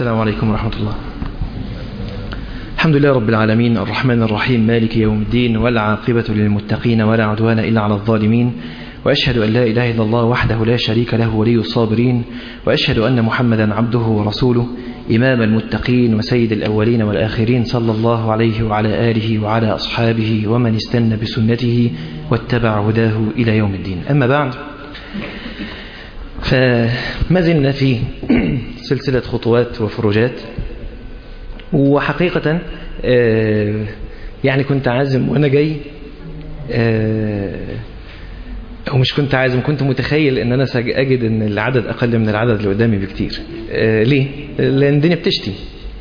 السلام عليكم ورحمة الله الحمد لله رب العالمين الرحمن الرحيم مالك يوم الدين والعاقبة للمتقين ولا عدوان إلا على الظالمين وأشهد أن لا إله إلا الله وحده لا شريك له ولي الصابرين وأشهد أن محمدا عبده ورسوله إمام المتقين وسيد الأولين والآخرين صلى الله عليه وعلى آله وعلى أصحابه ومن استنى بسنته واتبع هداه إلى يوم الدين أما بعد فما زلنا في سلسلة خطوات وفروجات وحقيقة يعني كنت عازم وأنا جاي أو مش كنت عازم كنت متخيل ان انا اجد ان العدد اقل من العدد اللي قدامي بكتير ليه لان الدنيا بتشتي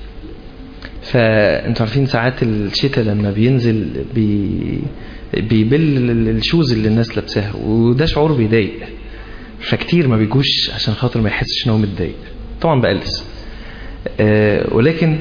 فانتوا عارفين ساعات الشتاء لما بينزل بي بيبل الشوز اللي الناس لابساها وده شعور بيضايق فكتير ما بيجوش عشان خاطر ما يحسش ان هو متضايق طبعا بقلس ولكن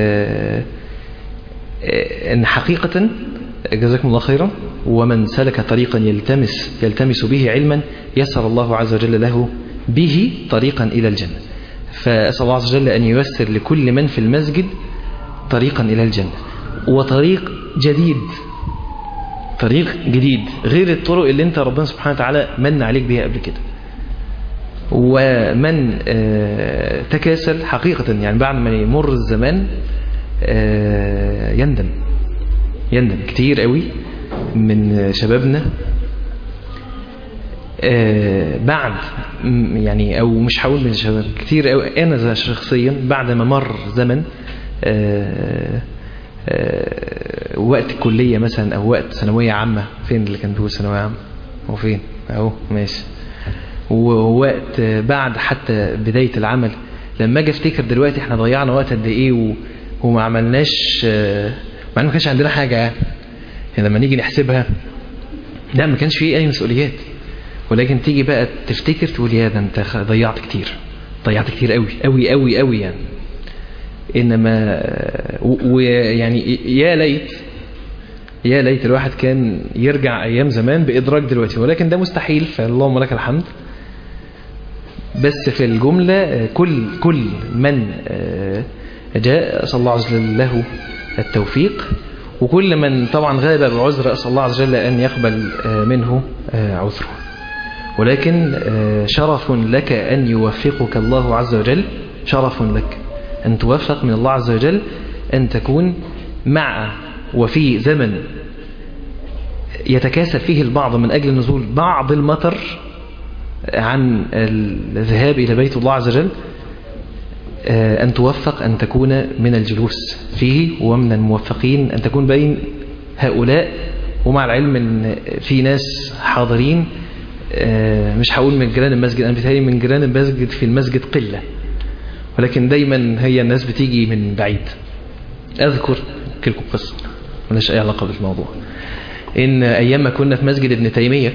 ان حقيقة جزاكم الله خيرا ومن سلك طريقا يلتمس يلتمس به علما يسر الله عز وجل له به طريقا إلى الجنة فأسأل الله عز وجل أن ييسر لكل من في المسجد طريقا إلى الجنة وطريق جديد طريق جديد غير الطرق اللي انت ربنا سبحانه وتعالى من عليك بها قبل كده ومن تكاسل حقيقة يعني بعد ما يمر الزمان يندم يندم كتير قوي من شبابنا بعد يعني او مش هقول من شباب كتير قوي انا شخصيا بعد ما مر زمن وقت الكلية مثلا او وقت ثانوية عامة فين اللي كان بيقول ثانوية عامة هو فين اهو ماشي ووقت بعد حتى بداية العمل لما اجي افتكر دلوقتي احنا ضيعنا وقت قد ايه وما عملناش مع ما كانش عندنا حاجة يعني. يعني لما نيجي نحسبها لا ما كانش فيه اي مسؤوليات ولكن تيجي بقى تفتكر تقول يا ده انت ضيعت كتير ضيعت كتير قوي قوي قوي قوي يعني انما ويعني يا ليت يا ليت الواحد كان يرجع ايام زمان بادراك دلوقتي ولكن ده مستحيل فاللهم لك الحمد بس في الجملة كل كل من جاء صلى الله عز وجل له التوفيق وكل من طبعا غاب بعذر أسأل الله عز وجل أن يقبل منه عذره ولكن شرف لك أن يوفقك الله عز وجل شرف لك أن توفق من الله عز وجل أن تكون مع وفي زمن يتكاسل فيه البعض من أجل نزول بعض المطر عن الذهاب إلى بيت الله عز وجل أن توفق أن تكون من الجلوس فيه ومن الموفقين أن تكون بين هؤلاء ومع العلم أن في ناس حاضرين مش هقول من جيران المسجد أنا بتهيألي من جيران المسجد في المسجد قلة ولكن دايما هي الناس بتيجي من بعيد أذكر لكم قصة ملاش أي علاقة بالموضوع إن أيام ما كنا في مسجد ابن تيمية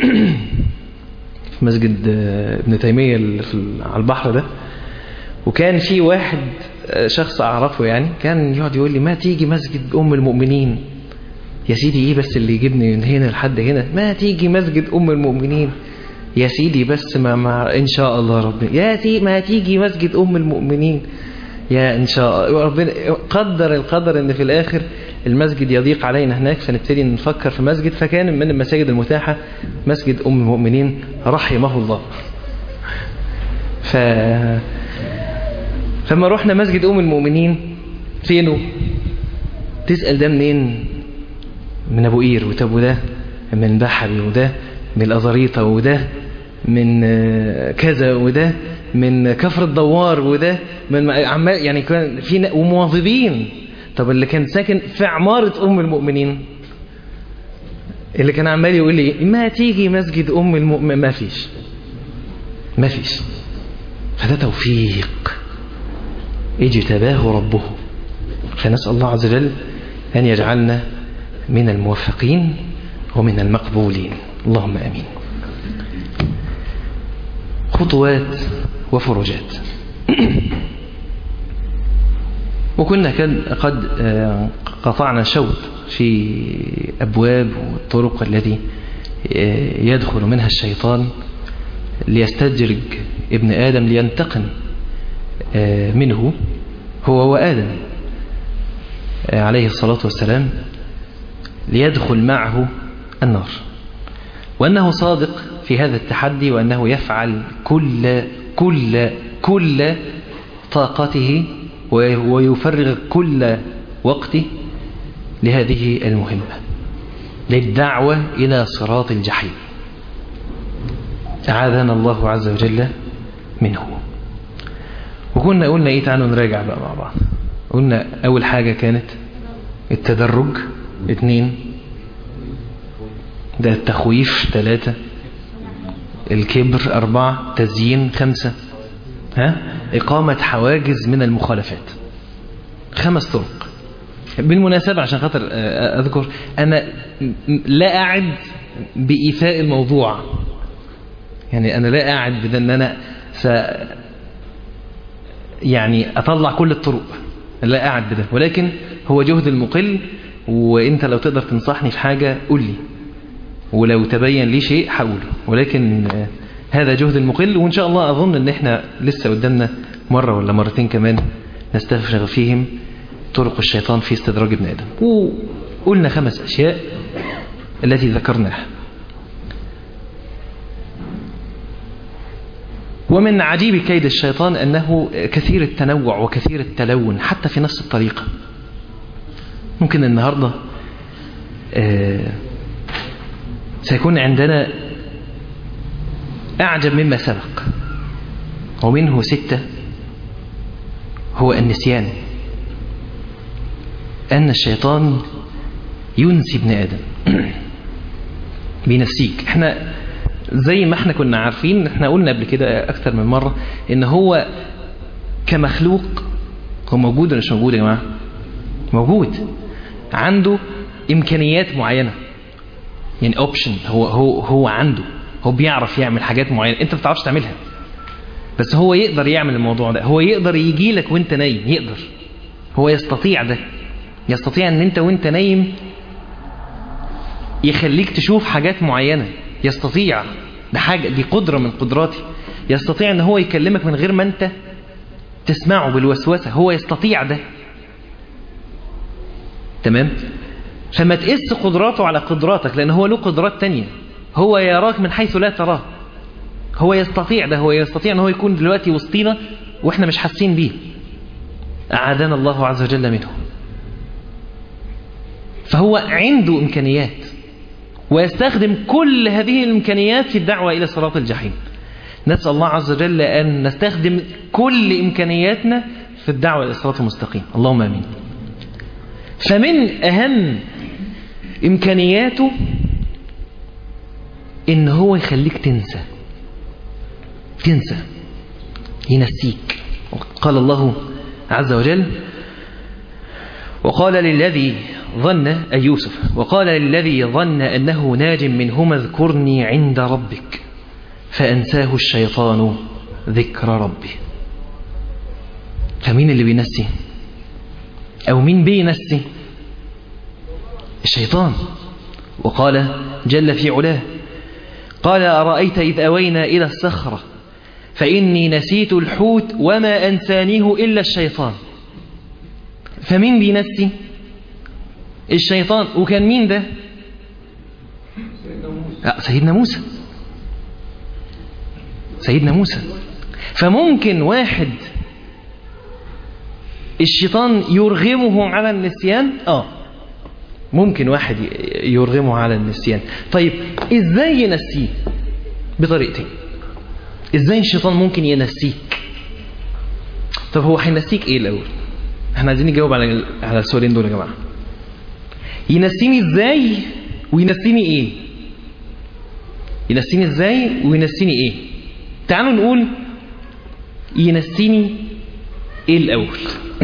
في مسجد ابن تيمية اللي على البحر ده وكان في واحد شخص أعرفه يعني كان يقعد يقول لي ما تيجي مسجد أم المؤمنين يا سيدي إيه بس اللي يجيبني من هنا لحد هنا ما تيجي مسجد أم المؤمنين يا سيدي بس ما مع إن شاء الله ربنا يا سيدي ما تيجي مسجد أم المؤمنين يا إن شاء الله ربنا قدر القدر إن في الآخر المسجد يضيق علينا هناك فنبتدي نفكر في مسجد فكان من المساجد المتاحة مسجد أم المؤمنين رحمه الله ف فما رحنا مسجد أم المؤمنين فينه تسأل ده منين من أبو قير وطب وده من بحري وده من الأزاريطة وده من كذا وده من كفر الدوار وده من عمال يعني كان في ومواظبين طب اللي كان ساكن في عمارة أم المؤمنين اللي كان عمال يقول لي ما تيجي مسجد أم المؤمن ما فيش ما فيش فده توفيق اجتباه ربه فنسأل الله عز وجل أن يجعلنا من الموفقين ومن المقبولين اللهم أمين خطوات وفرجات وكنا قد قطعنا شوط في أبواب والطرق التي يدخل منها الشيطان ليستدرج ابن آدم لينتقم منه هو وآدم عليه الصلاة والسلام ليدخل معه النار وأنه صادق في هذا التحدي وأنه يفعل كل كل كل طاقته ويفرغ كل وقته لهذه المهمة للدعوة إلى صراط الجحيم أعاذنا الله عز وجل منه وكنا قلنا إيه تعالوا نراجع بقى مع بعض قلنا أول حاجة كانت التدرج اثنين ده التخويف ثلاثة الكبر أربعة تزيين خمسة ها إقامة حواجز من المخالفات خمس طرق بالمناسبة عشان خاطر أذكر أنا لا أعد بإيفاء الموضوع يعني أنا لا أعد بذا أن أنا س يعني أطلع كل الطرق لا أعد بده ولكن هو جهد المقل وإنت لو تقدر تنصحني في حاجة قول لي ولو تبين لي شيء هقوله ولكن هذا جهد المقل وإن شاء الله أظن أن إحنا لسه قدامنا مرة ولا مرتين كمان نستفرغ فيهم طرق الشيطان في استدراج ابن آدم وقلنا خمس أشياء التي ذكرناها ومن عجيب كيد الشيطان أنه كثير التنوع وكثير التلون حتى في نفس الطريقة ممكن النهاردة آه سيكون عندنا أعجب مما سبق ومنه ستة هو النسيان أن الشيطان ينسي ابن آدم بنفسيك احنا زي ما احنا كنا عارفين احنا قلنا قبل كده أكثر من مرة إن هو كمخلوق هو موجود ولا مش موجود يا جماعة موجود عنده إمكانيات معينة يعني اوبشن هو هو هو عنده هو بيعرف يعمل حاجات معينة انت ما بتعرفش تعملها بس هو يقدر يعمل الموضوع ده هو يقدر يجي لك وانت نايم يقدر هو يستطيع ده يستطيع ان انت وانت نايم يخليك تشوف حاجات معينة يستطيع ده حاجة دي قدرة من قدراتي يستطيع ان هو يكلمك من غير ما انت تسمعه بالوسوسة هو يستطيع ده تمام فما تقس قدراته على قدراتك لأن هو له قدرات تانية هو يراك من حيث لا تراه هو يستطيع ده هو يستطيع أن هو يكون دلوقتي وسطينا وإحنا مش حاسين بيه أعاذنا الله عز وجل منه فهو عنده إمكانيات ويستخدم كل هذه الإمكانيات في الدعوة إلى صراط الجحيم نسأل الله عز وجل أن نستخدم كل إمكانياتنا في الدعوة إلى الصراط المستقيم اللهم أمين فمن أهم إمكانياته إن هو يخليك تنسى تنسى ينسيك قال الله عز وجل وقال للذي ظن أي يوسف وقال للذي ظن أنه ناج منهما اذكرني عند ربك فأنساه الشيطان ذكر ربه فمين اللي بينسي أو مين بينسي الشيطان وقال جل في علاه قال أرأيت إذ أوينا إلى الصخرة فإني نسيت الحوت وما أنسانيه إلا الشيطان فمين بينسي الشيطان وكان مين ده سيدنا موسى سيدنا موسى فممكن واحد الشيطان يرغمه على النسيان اه ممكن واحد يرغمه على النسيان طيب ازاي ينسيه بطريقتين ازاي الشيطان ممكن ينسيك طب هو هينسيك ايه الاول احنا عايزين نجاوب على على السؤالين دول يا جماعه ينسيني ازاي وينسيني ايه ينسيني ازاي وينسيني ايه تعالوا نقول ينسيني ايه الاول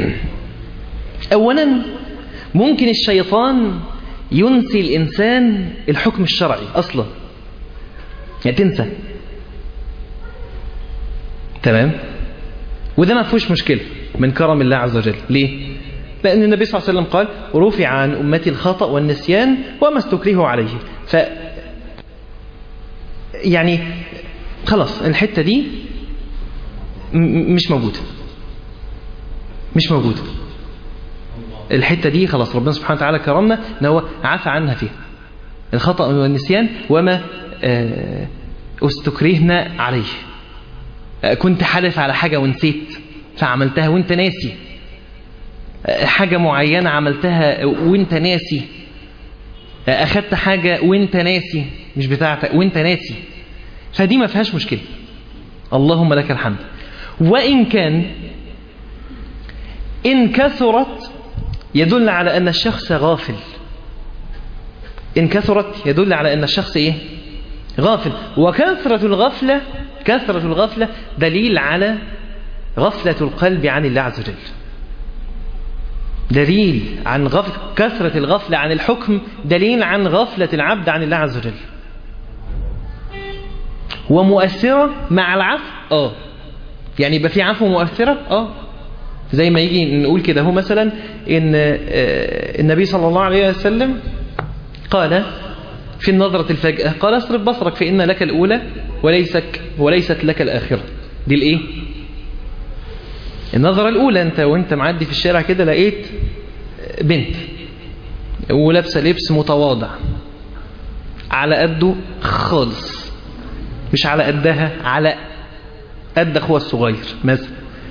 اولا ممكن الشيطان ينسي الانسان الحكم الشرعي اصلا يعني تنسى تمام وده ما فيهوش مشكله من كرم الله عز وجل ليه لأن النبي صلى الله عليه وسلم قال رفع عن أمتي الخطأ والنسيان وما استكرهوا عليه ف يعني خلاص الحتة دي مش موجودة مش موجودة الحتة دي خلاص ربنا سبحانه وتعالى كرمنا ان هو عفى عنها فيها الخطأ والنسيان وما آه، استكرهنا عليه آه، كنت حالف على حاجة ونسيت فعملتها وانت ناسي آه، حاجة معينة عملتها وانت ناسي آه، اخدت حاجة وانت ناسي مش بتاعتك وانت ناسي فدي ما فيهاش مشكلة اللهم لك الحمد وإن كان إن كثرت يدل على أن الشخص غافل إن كثرت يدل على أن الشخص إيه غافل وكثرة الغفلة كثرة الغفلة دليل على غفلة القلب عن الله عز وجل دليل عن غفل كثرة الغفلة عن الحكم دليل عن غفلة العبد عن الله عز وجل ومؤثرة مع العفو اه يعني يبقى في عفو مؤثرة اه زي ما يجي نقول كده هو مثلا ان آه، النبي صلى الله عليه وسلم قال في النظرة الفجأة قال اصرف بصرك فإن لك الأولى وليسك وليست لك الآخرة دي الإيه النظرة الأولى أنت وأنت معدي في الشارع كده لقيت بنت ولابسة لبس متواضع على قده خالص مش على قدها على قد اخوها الصغير مثلا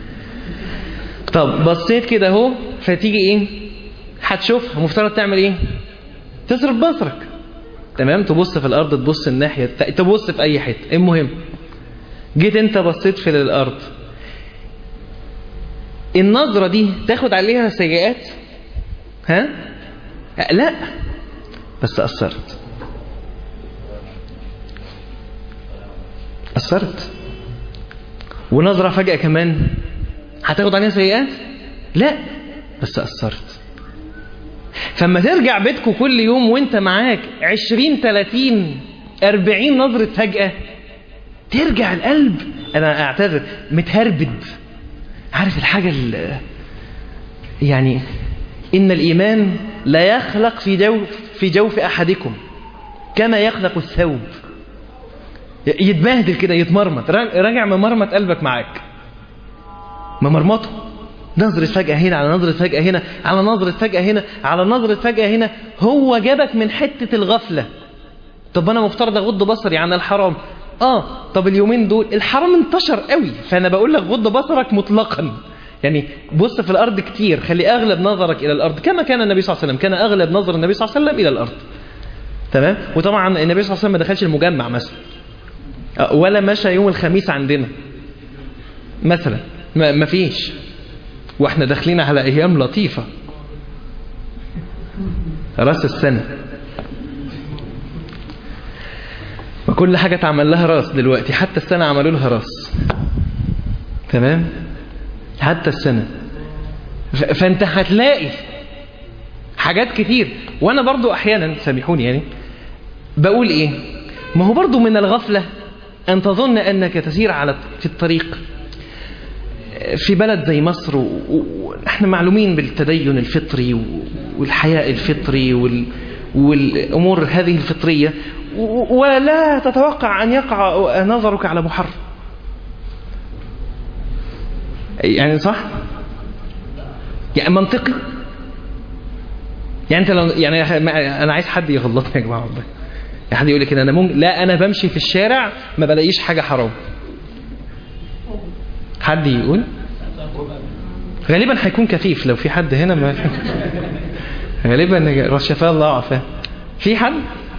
طب بصيت كده اهو فتيجي ايه هتشوفها مفترض تعمل ايه تصرف بصرك تمام تبص في الارض تبص الناحيه الت- تبص في اي حته المهم جيت انت بصيت في الارض النظره دي تاخد عليها سيئات ها لا بس اثرت أثرت ونظرة فجأة كمان هتاخد عليها سيئات لا بس أثرت فما ترجع بيتكم كل يوم وانت معاك عشرين تلاتين أربعين نظرة فجأة ترجع القلب أنا أعتذر متهربد عارف الحاجة اللي يعني إن الإيمان لا يخلق في جوف في جوف أحدكم كما يخلق الثوب يتبهدل كده يتمرمط راجع ممرمط قلبك معاك ممرمطه نظرة فجأة هنا على نظرة فجأة هنا على نظرة فجأة هنا على نظرة فجأة هنا هو جابك من حتة الغفلة طب أنا مفترض أغض بصري عن الحرام آه طب اليومين دول الحرام انتشر قوي فأنا بقول لك غض بصرك مطلقا يعني بص في الأرض كتير خلي أغلب نظرك إلى الأرض كما كان النبي صلى الله عليه وسلم كان أغلب نظر النبي صلى الله عليه وسلم إلى الأرض تمام وطبعا النبي صلى الله عليه وسلم ما دخلش المجمع مثلا ولا مشى يوم الخميس عندنا مثلا ما ما فيش واحنا داخلين على ايام لطيفة راس السنة وكل حاجة اتعمل لها راس دلوقتي حتى السنة عملوا لها راس تمام حتى السنة ف- فانت هتلاقي حاجات كتير وانا برضو احيانا سامحوني يعني بقول ايه ما هو برضو من الغفلة ان تظن انك تسير على في الطريق في بلد زي مصر واحنا معلومين بالتدين الفطري و- والحياء الفطري وال والامور هذه الفطرية و- ولا تتوقع ان يقع نظرك على محرم يعني صح يعني منطقي يعني انت لو يعني انا عايز حد يغلطني يا جماعه والله يعني حد يقول لي كده انا ممكن لا انا بمشي في الشارع ما بلاقيش حاجه حرام حد يقول غالبا هيكون كفيف لو في حد هنا ما غالبا شفاه الله وعافاه في حد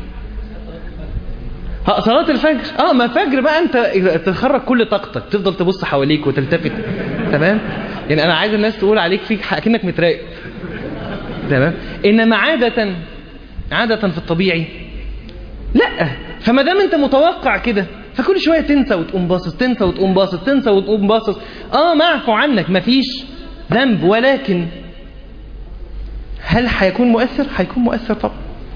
ها صلاة الفجر اه ما الفجر بقى انت تخرج كل طاقتك تفضل تبص حواليك وتلتفت تمام يعني انا عايز الناس تقول عليك فيك اكنك متراقب تمام انما عادة عادة في الطبيعي لا فما دام انت متوقع كده فكل شويه تنسى وتقوم باصص تنسى وتقوم باصص تنسى وتقوم باصص اه معفو عنك مفيش ذنب ولكن هل هيكون مؤثر هيكون مؤثر طبعا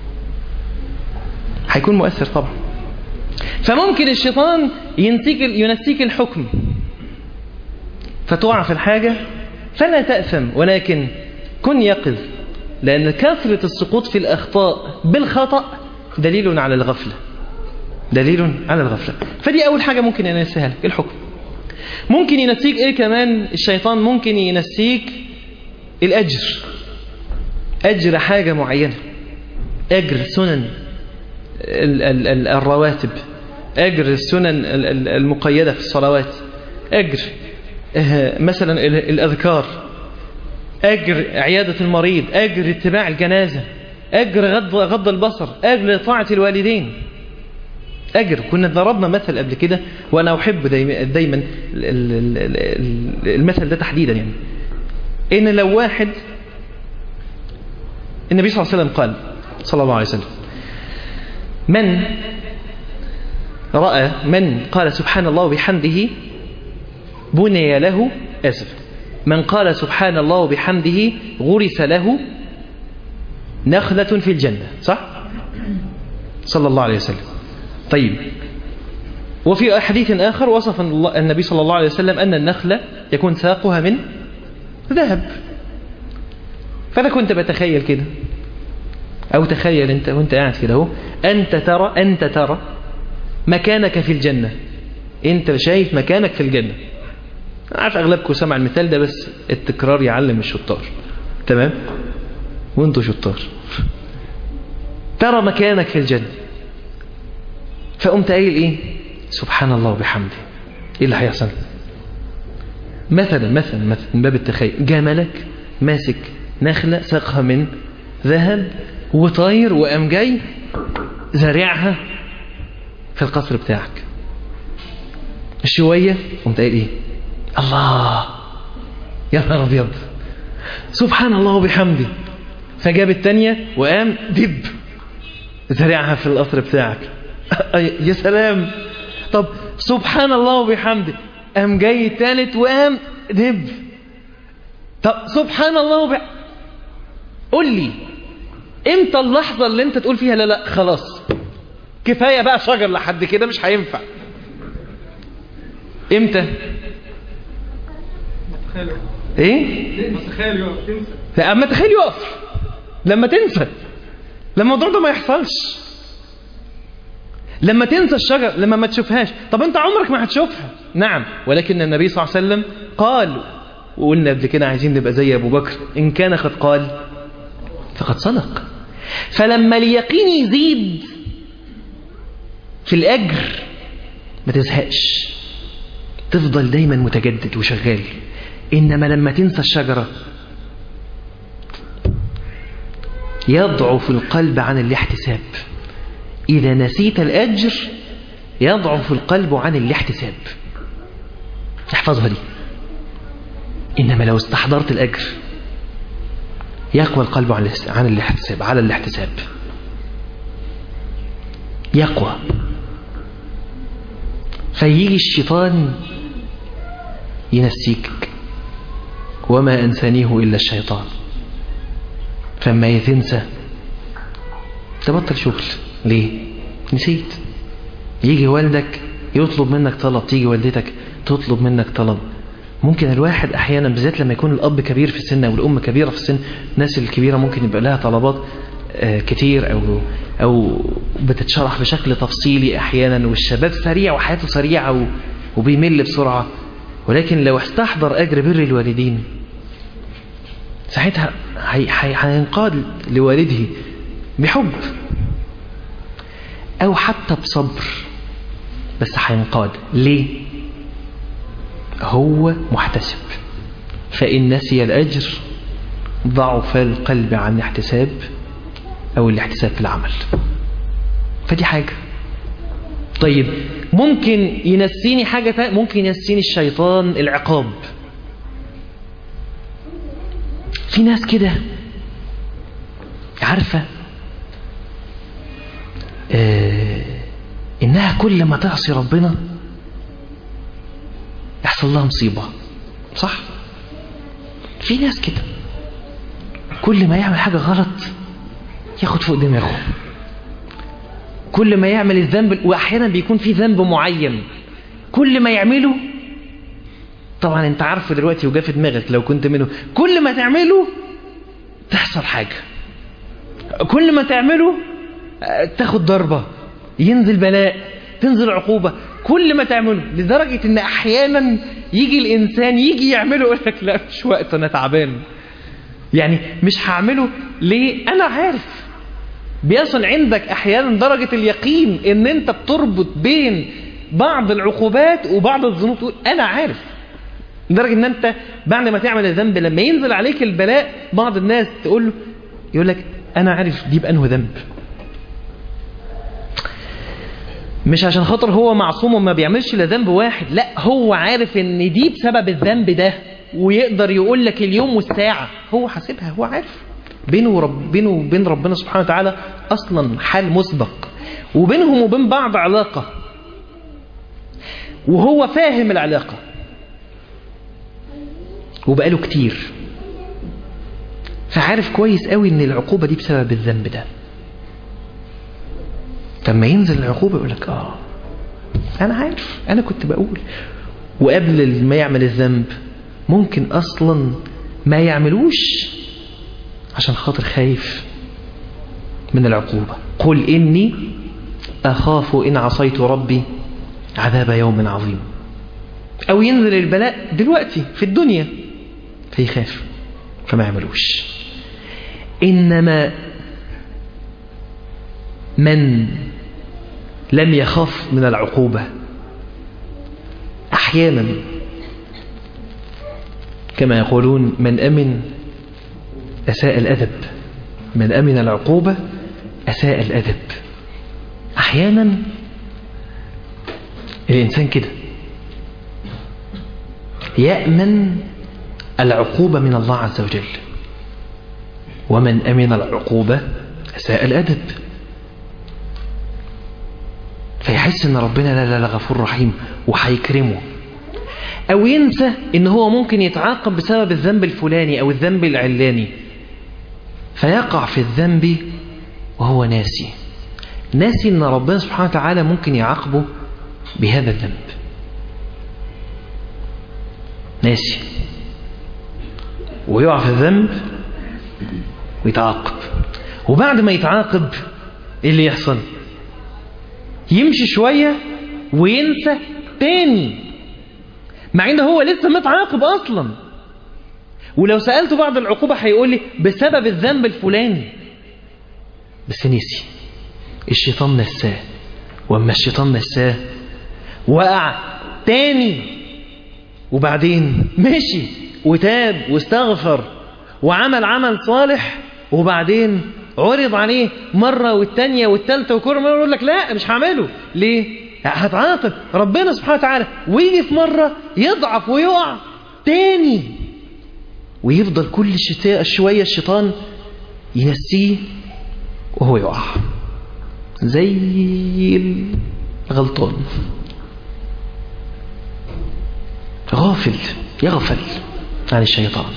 هيكون مؤثر طبعا فممكن الشيطان ينسيك ينسيك الحكم فتقع في الحاجة فلا تأثم ولكن كن يقظ لأن كثرة السقوط في الأخطاء بالخطأ دليل على الغفلة دليل على الغفلة فدي أول حاجة ممكن ينسيها لك الحكم ممكن ينسيك إيه كمان الشيطان ممكن ينسيك الأجر أجر حاجة معينة أجر سنن ال- ال- ال- الرواتب أجر السنن ال- ال- المقيدة في الصلوات أجر آه، مثلا ال- الأذكار أجر عيادة المريض أجر اتباع الجنازة أجر غض, غض البصر أجر طاعة الوالدين أجر كنا ضربنا مثل قبل كده وأنا أحب دايما, دايما ال- ال- ال- ال- المثل ده تحديدا يعني إن لو واحد النبي صلى الله عليه وسلم قال صلى الله عليه وسلم من رأى من قال سبحان الله وبحمده بني له أسف من قال سبحان الله وبحمده غرس له نخلة في الجنة صح؟ صلى الله عليه وسلم طيب وفي حديث آخر وصف الله- النبي صلى الله عليه وسلم أن النخلة يكون ساقها من ذهب فأنا كنت بتخيل كده أو تخيل أنت وأنت قاعد كده أهو أنت ترى أنت ترى مكانك في الجنة أنت شايف مكانك في الجنة أنا عارف أغلبكم سمع المثال ده بس التكرار يعلم الشطار تمام وانتوا شطار ترى مكانك في الجنة فقمت قايل ايه سبحان الله وبحمده ايه اللي هيحصل مثلا مثلا مثلا من باب التخيل جاء ملك ماسك نخلة ساقها من ذهب وطاير وقام جاي زارعها في القصر بتاعك شوية قمت قايل ايه الله يا نهار ابيض سبحان الله وبحمده فجاب التانية وقام دب زرعها في القصر بتاعك يا سلام طب سبحان الله وبحمده قام جاي التالت وقام دب طب سبحان الله وبحمده قول لي امتى اللحظة اللي انت تقول فيها لا لا خلاص كفاية بقى شجر لحد كده مش هينفع امتى تخيل ايه تخيل يقف تنسى لا اما تخيل يقف لما تنسى لما الموضوع ده ما يحصلش لما تنسى الشجر لما ما تشوفهاش طب انت عمرك ما هتشوفها نعم ولكن النبي صلى الله عليه وسلم قال وقلنا قبل كده عايزين نبقى زي ابو بكر ان كان قد قال فقد صدق فلما اليقين يزيد في الاجر ما تزهقش تفضل دايما متجدد وشغال انما لما تنسى الشجره يضعف القلب عن الاحتساب إذا نسيت الأجر يضعف القلب عن الاحتساب احفظها دي إنما لو استحضرت الأجر يقوى القلب عن الاس- عن الاحتساب على الاحتساب يقوى فيجي الشيطان ينسيك وما أنسانيه إلا الشيطان فما تنسى تبطل شغل ليه نسيت يجي والدك يطلب منك طلب تيجي والدتك تطلب منك طلب ممكن الواحد احيانا بالذات لما يكون الاب كبير في السن او الام كبيره في السن الناس الكبيره ممكن يبقى لها طلبات آه، كتير او او بتتشرح بشكل تفصيلي احيانا والشباب سريع وحياته سريعه و- وبيمل بسرعه ولكن لو استحضر اجر بر الوالدين ساعتها هي- هي- هينقاد لوالده بحب او حتى بصبر بس هينقاد ليه هو محتسب فإن نسي الأجر ضعف القلب عن الاحتساب أو الاحتساب في العمل فدي حاجة طيب ممكن ينسيني حاجة تانية ممكن ينسيني الشيطان العقاب في ناس كده عارفة آه إنها كل ما تعصي ربنا يحصل لها مصيبة صح في ناس كده كل ما يعمل حاجة غلط ياخد فوق دماغه كل ما يعمل الذنب وأحيانا بيكون في ذنب معين كل ما يعمله طبعا انت عارفه دلوقتي وجا في دماغك لو كنت منه كل ما تعمله تحصل حاجة كل ما تعمله آه، تاخد ضربة ينزل بلاء تنزل عقوبة كل ما تعمله لدرجة ان احيانا يجي الانسان يجي يعمله يقول لك لا مش وقت انا تعبان يعني مش هعمله ليه انا عارف بيصل عندك احيانا درجة اليقين ان انت بتربط بين بعض العقوبات وبعض الذنوب تقول انا عارف لدرجة ان انت بعد ما تعمل الذنب لما ينزل عليك البلاء بعض الناس تقول له يقول لك انا عارف دي بأنه ذنب مش عشان خاطر هو معصوم وما بيعملش الا ذنب واحد لا هو عارف ان دي بسبب الذنب ده ويقدر يقول لك اليوم والساعة هو حاسبها هو عارف بينه ورب بينه وبين ربنا سبحانه وتعالى اصلا حال مسبق وبينهم وبين بعض علاقة وهو فاهم العلاقة وبقاله كتير فعارف كويس قوي ان العقوبة دي بسبب الذنب ده لما ينزل العقوبة يقول لك اه انا عارف انا كنت بقول وقبل ما يعمل الذنب ممكن اصلا ما يعملوش عشان خاطر خايف من العقوبة قل إني أخاف إن عصيت ربي عذاب يوم عظيم أو ينزل البلاء دلوقتي في الدنيا فيخاف فما يعملوش إنما من لم يخاف من العقوبة أحيانا كما يقولون من أمن أساء الأدب من أمن العقوبة أساء الأدب أحيانا الإنسان كده يأمن العقوبة من الله عز وجل ومن أمن العقوبة أساء الأدب فيحس ان ربنا لا لا لا غفور رحيم وهيكرمه او ينسى ان هو ممكن يتعاقب بسبب الذنب الفلاني او الذنب العلاني فيقع في الذنب وهو ناسي ناسي ان ربنا سبحانه وتعالى ممكن يعاقبه بهذا الذنب ناسي ويقع في الذنب ويتعاقب وبعد ما يتعاقب ايه اللي يحصل يمشي شوية وينسى تاني مع ان هو لسه متعاقب اصلا ولو سألته بعد العقوبة هيقول لي بسبب الذنب الفلاني بس نسي الشيطان نساه واما الشيطان نساه وقع تاني وبعدين مشي وتاب واستغفر وعمل عمل صالح وبعدين عرض عليه مرة والتانية والتالتة وكل مرة يقول لك لا مش هعمله ليه هتعاقب ربنا سبحانه وتعالى ويجي في مرة يضعف ويقع تاني ويفضل كل شتاء شوية الشيطان ينسيه وهو يقع زي الغلطان غافل يغفل عن الشيطان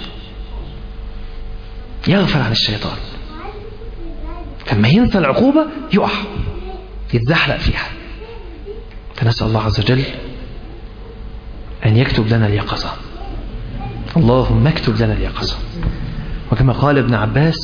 يغفل عن الشيطان لما ينسى العقوبة يقع يتزحلق فيها فنسأل الله عز وجل أن يكتب لنا اليقظة اللهم اكتب لنا اليقظة وكما قال ابن عباس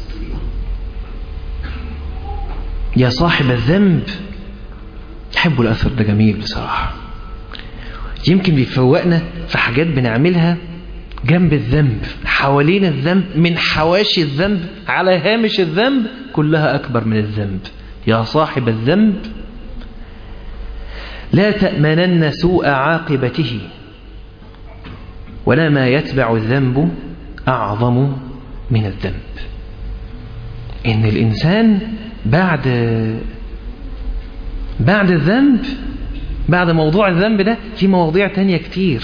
يا صاحب الذنب يحب الأثر ده جميل بصراحة يمكن بيفوقنا في حاجات بنعملها جنب الذنب حوالين الذنب من حواشي الذنب على هامش الذنب كلها أكبر من الذنب يا صاحب الذنب لا تأمنن سوء عاقبته ولا ما يتبع الذنب أعظم من الذنب إن الإنسان بعد بعد الذنب بعد موضوع الذنب ده في مواضيع تانية كتير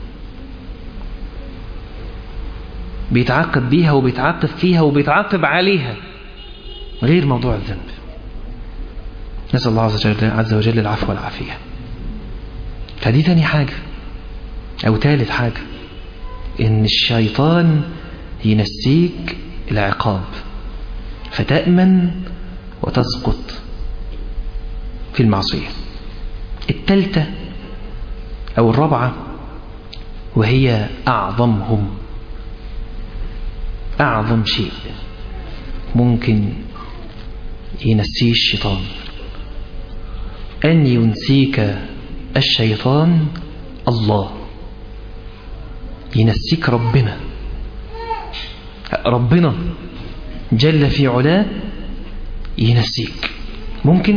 بيتعاقب بيها وبيتعاقب فيها وبيتعاقب عليها غير موضوع الذنب نسأل الله عز وجل, عز وجل العفو والعافية فدي تاني حاجة أو تالت حاجة إن الشيطان ينسيك العقاب فتأمن وتسقط في المعصية التالتة أو الرابعة وهي أعظمهم أعظم شيء ممكن ينسيه الشيطان أن ينسيك الشيطان الله ينسيك ربنا ربنا جل في علاه ينسيك ممكن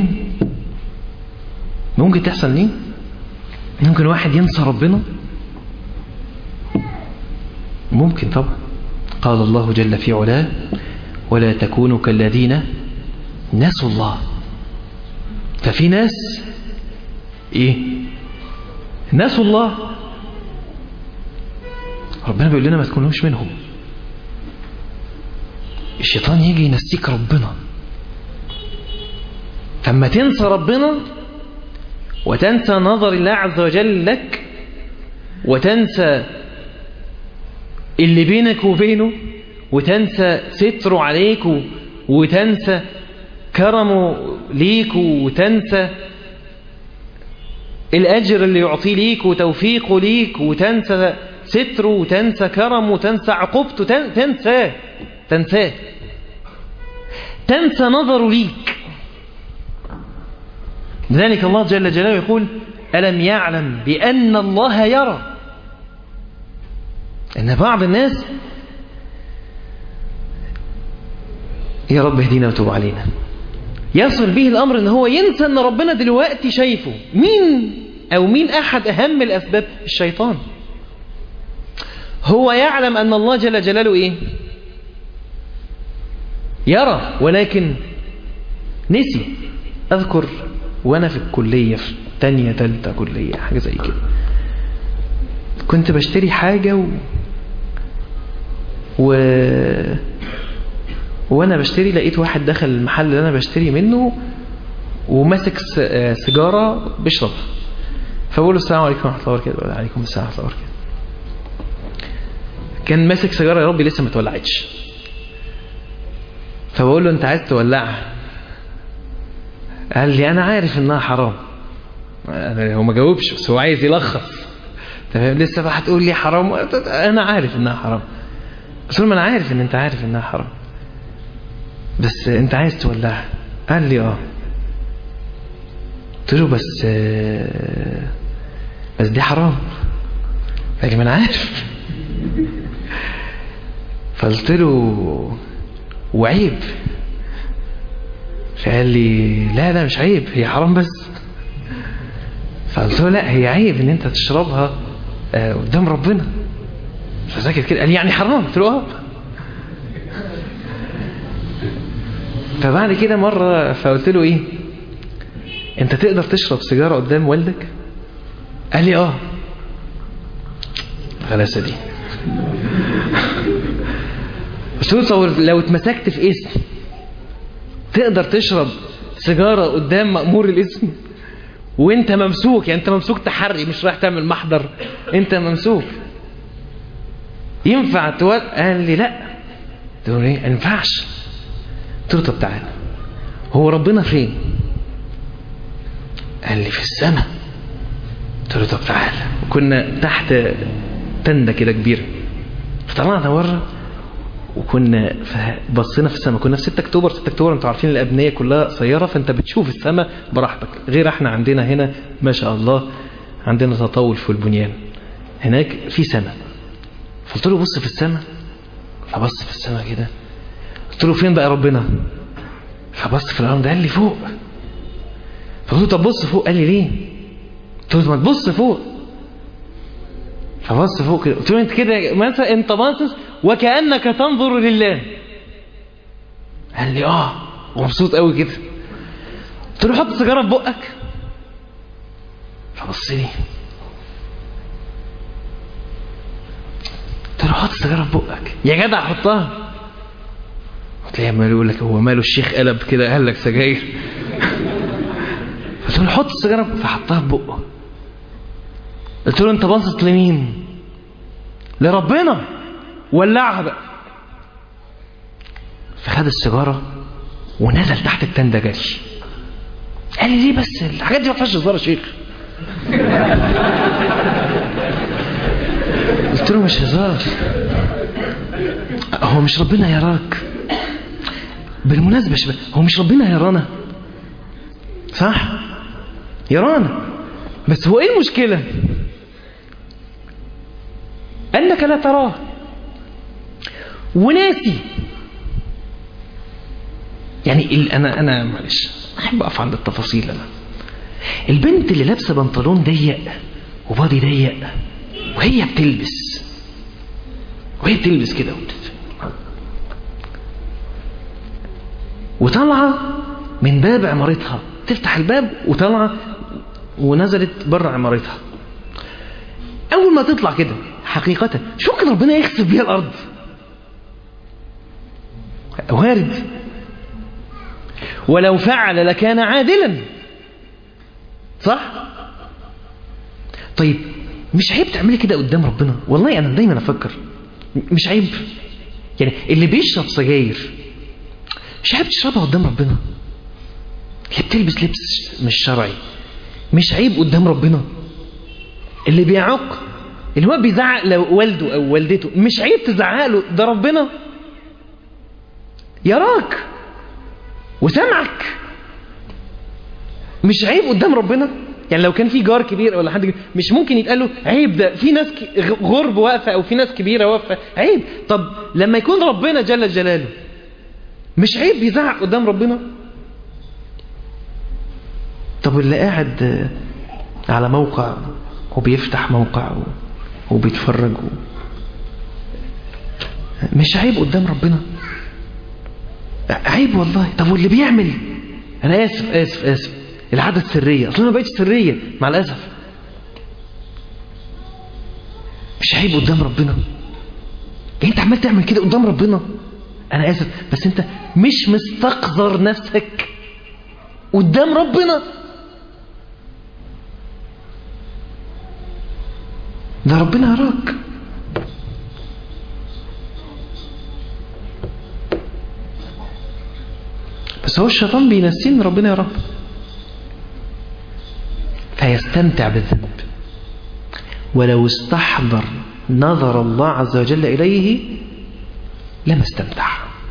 ممكن تحصل ليه ممكن واحد ينسى ربنا ممكن طبعا قال الله جل في علاه ولا تكونوا كالذين نسوا الله ففي ناس ايه نسوا الله ربنا بيقول لنا ما تكونوش منهم الشيطان يجي ينسيك ربنا فما تنسى ربنا وتنسى نظر الله عز وجل لك وتنسى اللي بينك وبينه وتنسى ستره عليك وتنسى كرمه ليك وتنسى الأجر اللي يعطيه ليك وتوفيقه ليك وتنسى ستره وتنسى كرمه وتنسى عقوبته تنساه تنساه تنسى نظره ليك لذلك الله جل جلاله يقول ألم يعلم بأن الله يرى أن بعض الناس يا رب اهدينا وتوب علينا يصل به الأمر أن هو ينسى أن ربنا دلوقتي شايفه مين أو مين أحد أهم الأسباب الشيطان هو يعلم أن الله جل جلاله إيه يرى ولكن نسي أذكر وأنا في الكلية في تانية تالتة كلية حاجة زي كده كنت بشتري حاجة و... و... وانا بشتري لقيت واحد دخل المحل اللي انا بشتري منه وماسك سيجارة بيشربها فبقول له السلام عليكم ورحمة الله وبركاته وعليكم السلام ورحمة الله وبركاته كان ماسك سيجارة يا ربي لسه ما اتولعتش فبقول له انت عايز تولعها قال لي انا عارف انها حرام هو ما جاوبش بس هو عايز يلخص تمام لسه بقى هتقول لي حرام انا عارف انها حرام قلت له ما انا عارف ان انت عارف انها حرام بس انت عايز تولعها قال لي اه قلت له بس بس دي حرام قال لي ما انا عارف فقلت له وعيب فقال لي لا لا مش عيب هي حرام بس فقلت له لا هي عيب ان انت تشربها قدام ربنا فذاكر كده قال لي يعني حرام قلت له اه فبعد كده مرة فقلت له ايه انت تقدر تشرب سيجارة قدام والدك قال لي اه غلاسة دي قلت له تصور لو اتمسكت في اسم تقدر تشرب سيجارة قدام مأمور الاسم وانت ممسوك يعني انت ممسوك تحري مش رايح تعمل محضر انت ممسوك ينفع تول قال لي لا تقول ايه ما ينفعش قلت له طب تعالى هو ربنا فين قال لي في السماء قلت له طب تعالى وكنا تحت تندة كده كبيرة فطلعنا بره وكنا بصينا في السماء كنا في 6 اكتوبر 6 اكتوبر انتوا عارفين الابنيه كلها قصيره فانت بتشوف السماء براحتك غير احنا عندنا هنا ما شاء الله عندنا تطول في البنيان هناك في سماء فقلت له بص في السماء فبص في السماء كده قلت له فين بقى ربنا فبص في الارض قال لي فوق فقلت له طب بص فوق قال لي ليه قلت له ما تبص فوق فبص فوق كده قلت له انت كده مثلا انت باصص وكانك تنظر لله قال لي اه ومبسوط قوي كده قلت له حط سيجاره في بقك فبص لي قلت له حط سيجاره في بقك يا جدع حطها تلاقيه عمال يقول لك هو ماله الشيخ قلب كده قال لك سجاير قلت له حط السيجاره فحطها في بقه قلت له انت باصص لمين لربنا ولعها بقى فخد السيجاره ونزل تحت التندة جري قال لي ليه بس الحاجات دي ما فيهاش هزار يا شيخ قلت له مش هزار هو مش ربنا يراك بالمناسبة شباب هو مش ربنا يرانا صح يرانا بس هو ايه المشكلة انك لا تراه وناسي يعني ال- انا انا معلش احب اقف عند التفاصيل انا البنت اللي لابسه بنطلون ضيق وبادي ضيق وهي بتلبس وهي بتلبس كده وبت- وطالعه من باب عمارتها تفتح الباب وطالعه ونزلت بره عمارتها اول ما تطلع كده حقيقه شو ممكن ربنا يخسف بيها الارض وارد ولو فعل لكان عادلا صح طيب مش عيب تعملي كده قدام ربنا والله انا دايما افكر مش عيب يعني اللي بيشرب سجاير مش عيب تشربها قدام ربنا اللي بتلبس لبس مش شرعي مش عيب قدام ربنا اللي بيعق اللي هو بيزعق لوالده او والدته مش عيب تزعق له ده ربنا يراك وسمعك مش عيب قدام ربنا يعني لو كان في جار كبير ولا حد كبير مش ممكن يتقال له عيب ده في ناس ك- غ- غرب واقفه او في ناس كبيره واقفه عيب طب لما يكون ربنا جل جلاله مش عيب يزعق قدام ربنا طب اللي قاعد آه، على موقع وبيفتح موقع و- وبيتفرج و... مش عيب قدام ربنا عيب والله طب واللي بيعمل انا اسف اسف اسف العادة السرية اصلا ما بقتش سرية مع الاسف مش عيب قدام ربنا يعني انت عمال تعمل كده قدام ربنا انا اسف بس انت مش مستقذر نفسك قدام ربنا ده ربنا يراك بس هو الشيطان بينسيه ان ربنا يراه فيستمتع بالذنب ولو استحضر نظر الله عز وجل إليه لما استمتع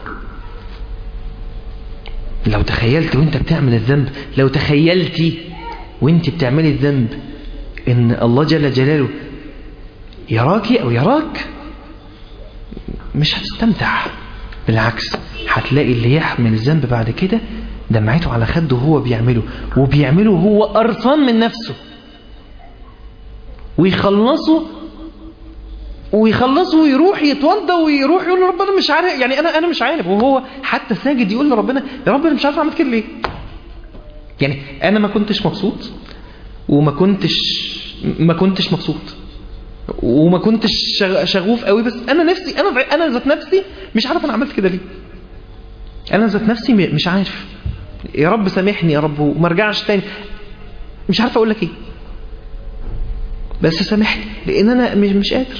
لو تخيلت وانت بتعمل الذنب لو تخيلتي وانت بتعملي الذنب ان الله جل جلاله يراكي او يراك مش هتستمتع بالعكس هتلاقي اللي يحمل الذنب بعد كده دمعته على خده وهو بيعمله وبيعمله هو قرفان من نفسه ويخلصه ويخلصه ويروح يتوضى ويروح يقول لربنا مش عارف يعني انا انا مش عارف وهو حتى ساجد يقول لربنا يا رب انا مش عارف اعمل كده ليه يعني انا ما كنتش مبسوط وما كنتش ما كنتش مبسوط وما كنتش شغ- شغوف قوي بس انا نفسي انا انا ذات نفسي مش عارف انا عملت كده ليه انا ذات نفسي م- مش عارف يا رب سامحني يا رب وما ارجعش تاني مش عارف اقول لك ايه بس سامحني لان انا مش مش قادر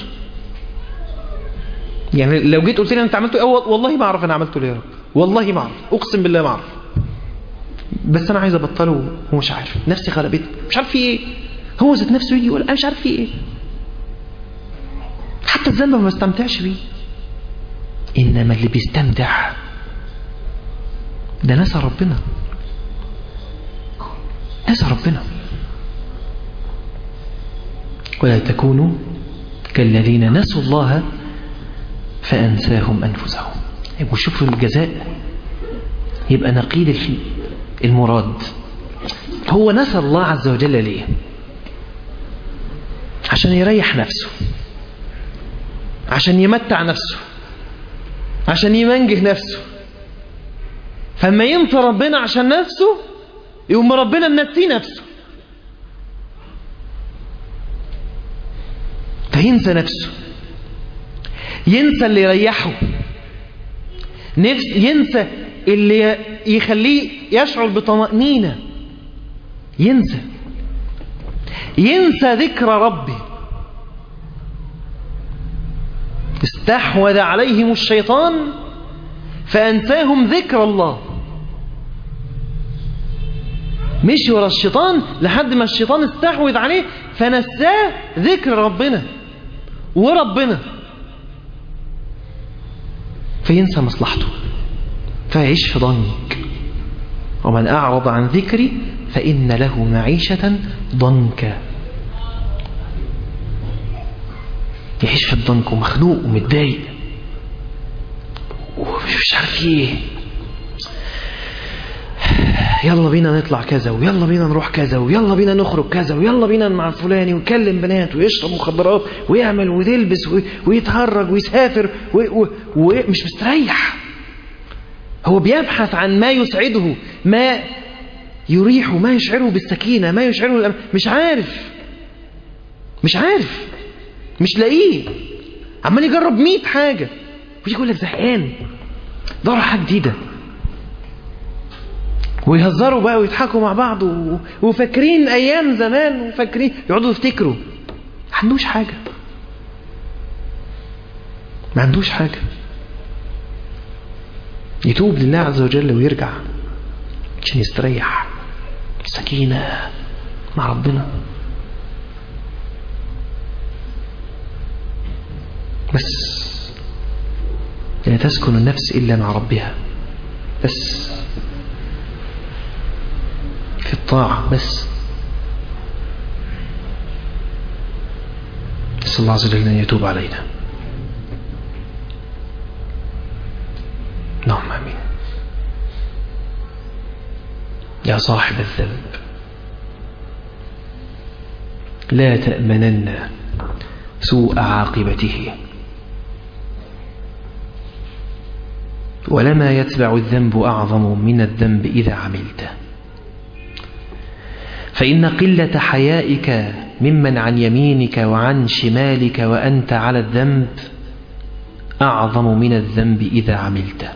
يعني لو جيت قلت لي انت عملته ايه والله ما اعرف انا عملته ليه يا رب والله ما اعرف اقسم بالله ما اعرف بس انا عايز ابطله ومش عارف نفسي غلبتني مش عارف في ايه هو ذات نفسه يجي يقول انا مش عارف في ايه حتى الذنب ما بستمتعش بيه انما اللي بيستمتع ده نسى ربنا نسى ربنا ولا تكونوا كالذين نسوا الله فأنساهم أنفسهم يبقوا شوفوا الجزاء يبقى نقيل الف- المراد هو نسى الله عز وجل ليه عشان يريح نفسه عشان يمتع نفسه عشان يمنجه نفسه فما ينسى ربنا عشان نفسه يقوم ربنا منسيه نفسه فينسى نفسه ينسى اللي يريحه نفس ينسى اللي يخليه يشعر بطمأنينة ينسى ينسى ذكر ربه استحوذ عليهم الشيطان فأنساهم ذكر الله مشي ورا الشيطان لحد ما الشيطان استحوذ عليه فنساه ذكر ربنا وربنا فينسى مصلحته فيعيش في ضنك ومن أعرض عن ذكري فإن له معيشة ضنكا يعيش في الضنك ومخنوق ومتضايق مش عارف ايه يلا بينا نطلع كذا ويلا بينا نروح كذا ويلا بينا نخرج كذا ويلا بينا مع فلان ويكلم بنات ويشرب مخدرات ويعمل ويلبس ويتهرج ويسافر ومش مستريح هو بيبحث عن ما يسعده ما يريحه ما يشعره بالسكينة ما يشعره بالأم... مش عارف مش عارف مش لاقيه عمال يجرب مئة حاجة ويجي يقول لك زهقان دور على حاجة جديدة ويهزروا بقى ويضحكوا مع بعض و... وفاكرين ايام زمان وفاكرين يقعدوا يفتكروا ما عندوش حاجه ما عندوش حاجه يتوب لله عز وجل ويرجع عشان يستريح سكينه مع ربنا بس لا تسكن النفس الا مع ربها بس في الطاعة بس نسأل الله عز وجل أن يتوب علينا اللهم امين يا صاحب الذنب لا تأمنن سوء عاقبته ولما يتبع الذنب أعظم من الذنب إذا عملته فإن قلة حيائك ممن عن يمينك وعن شمالك وأنت على الذنب أعظم من الذنب إذا عملته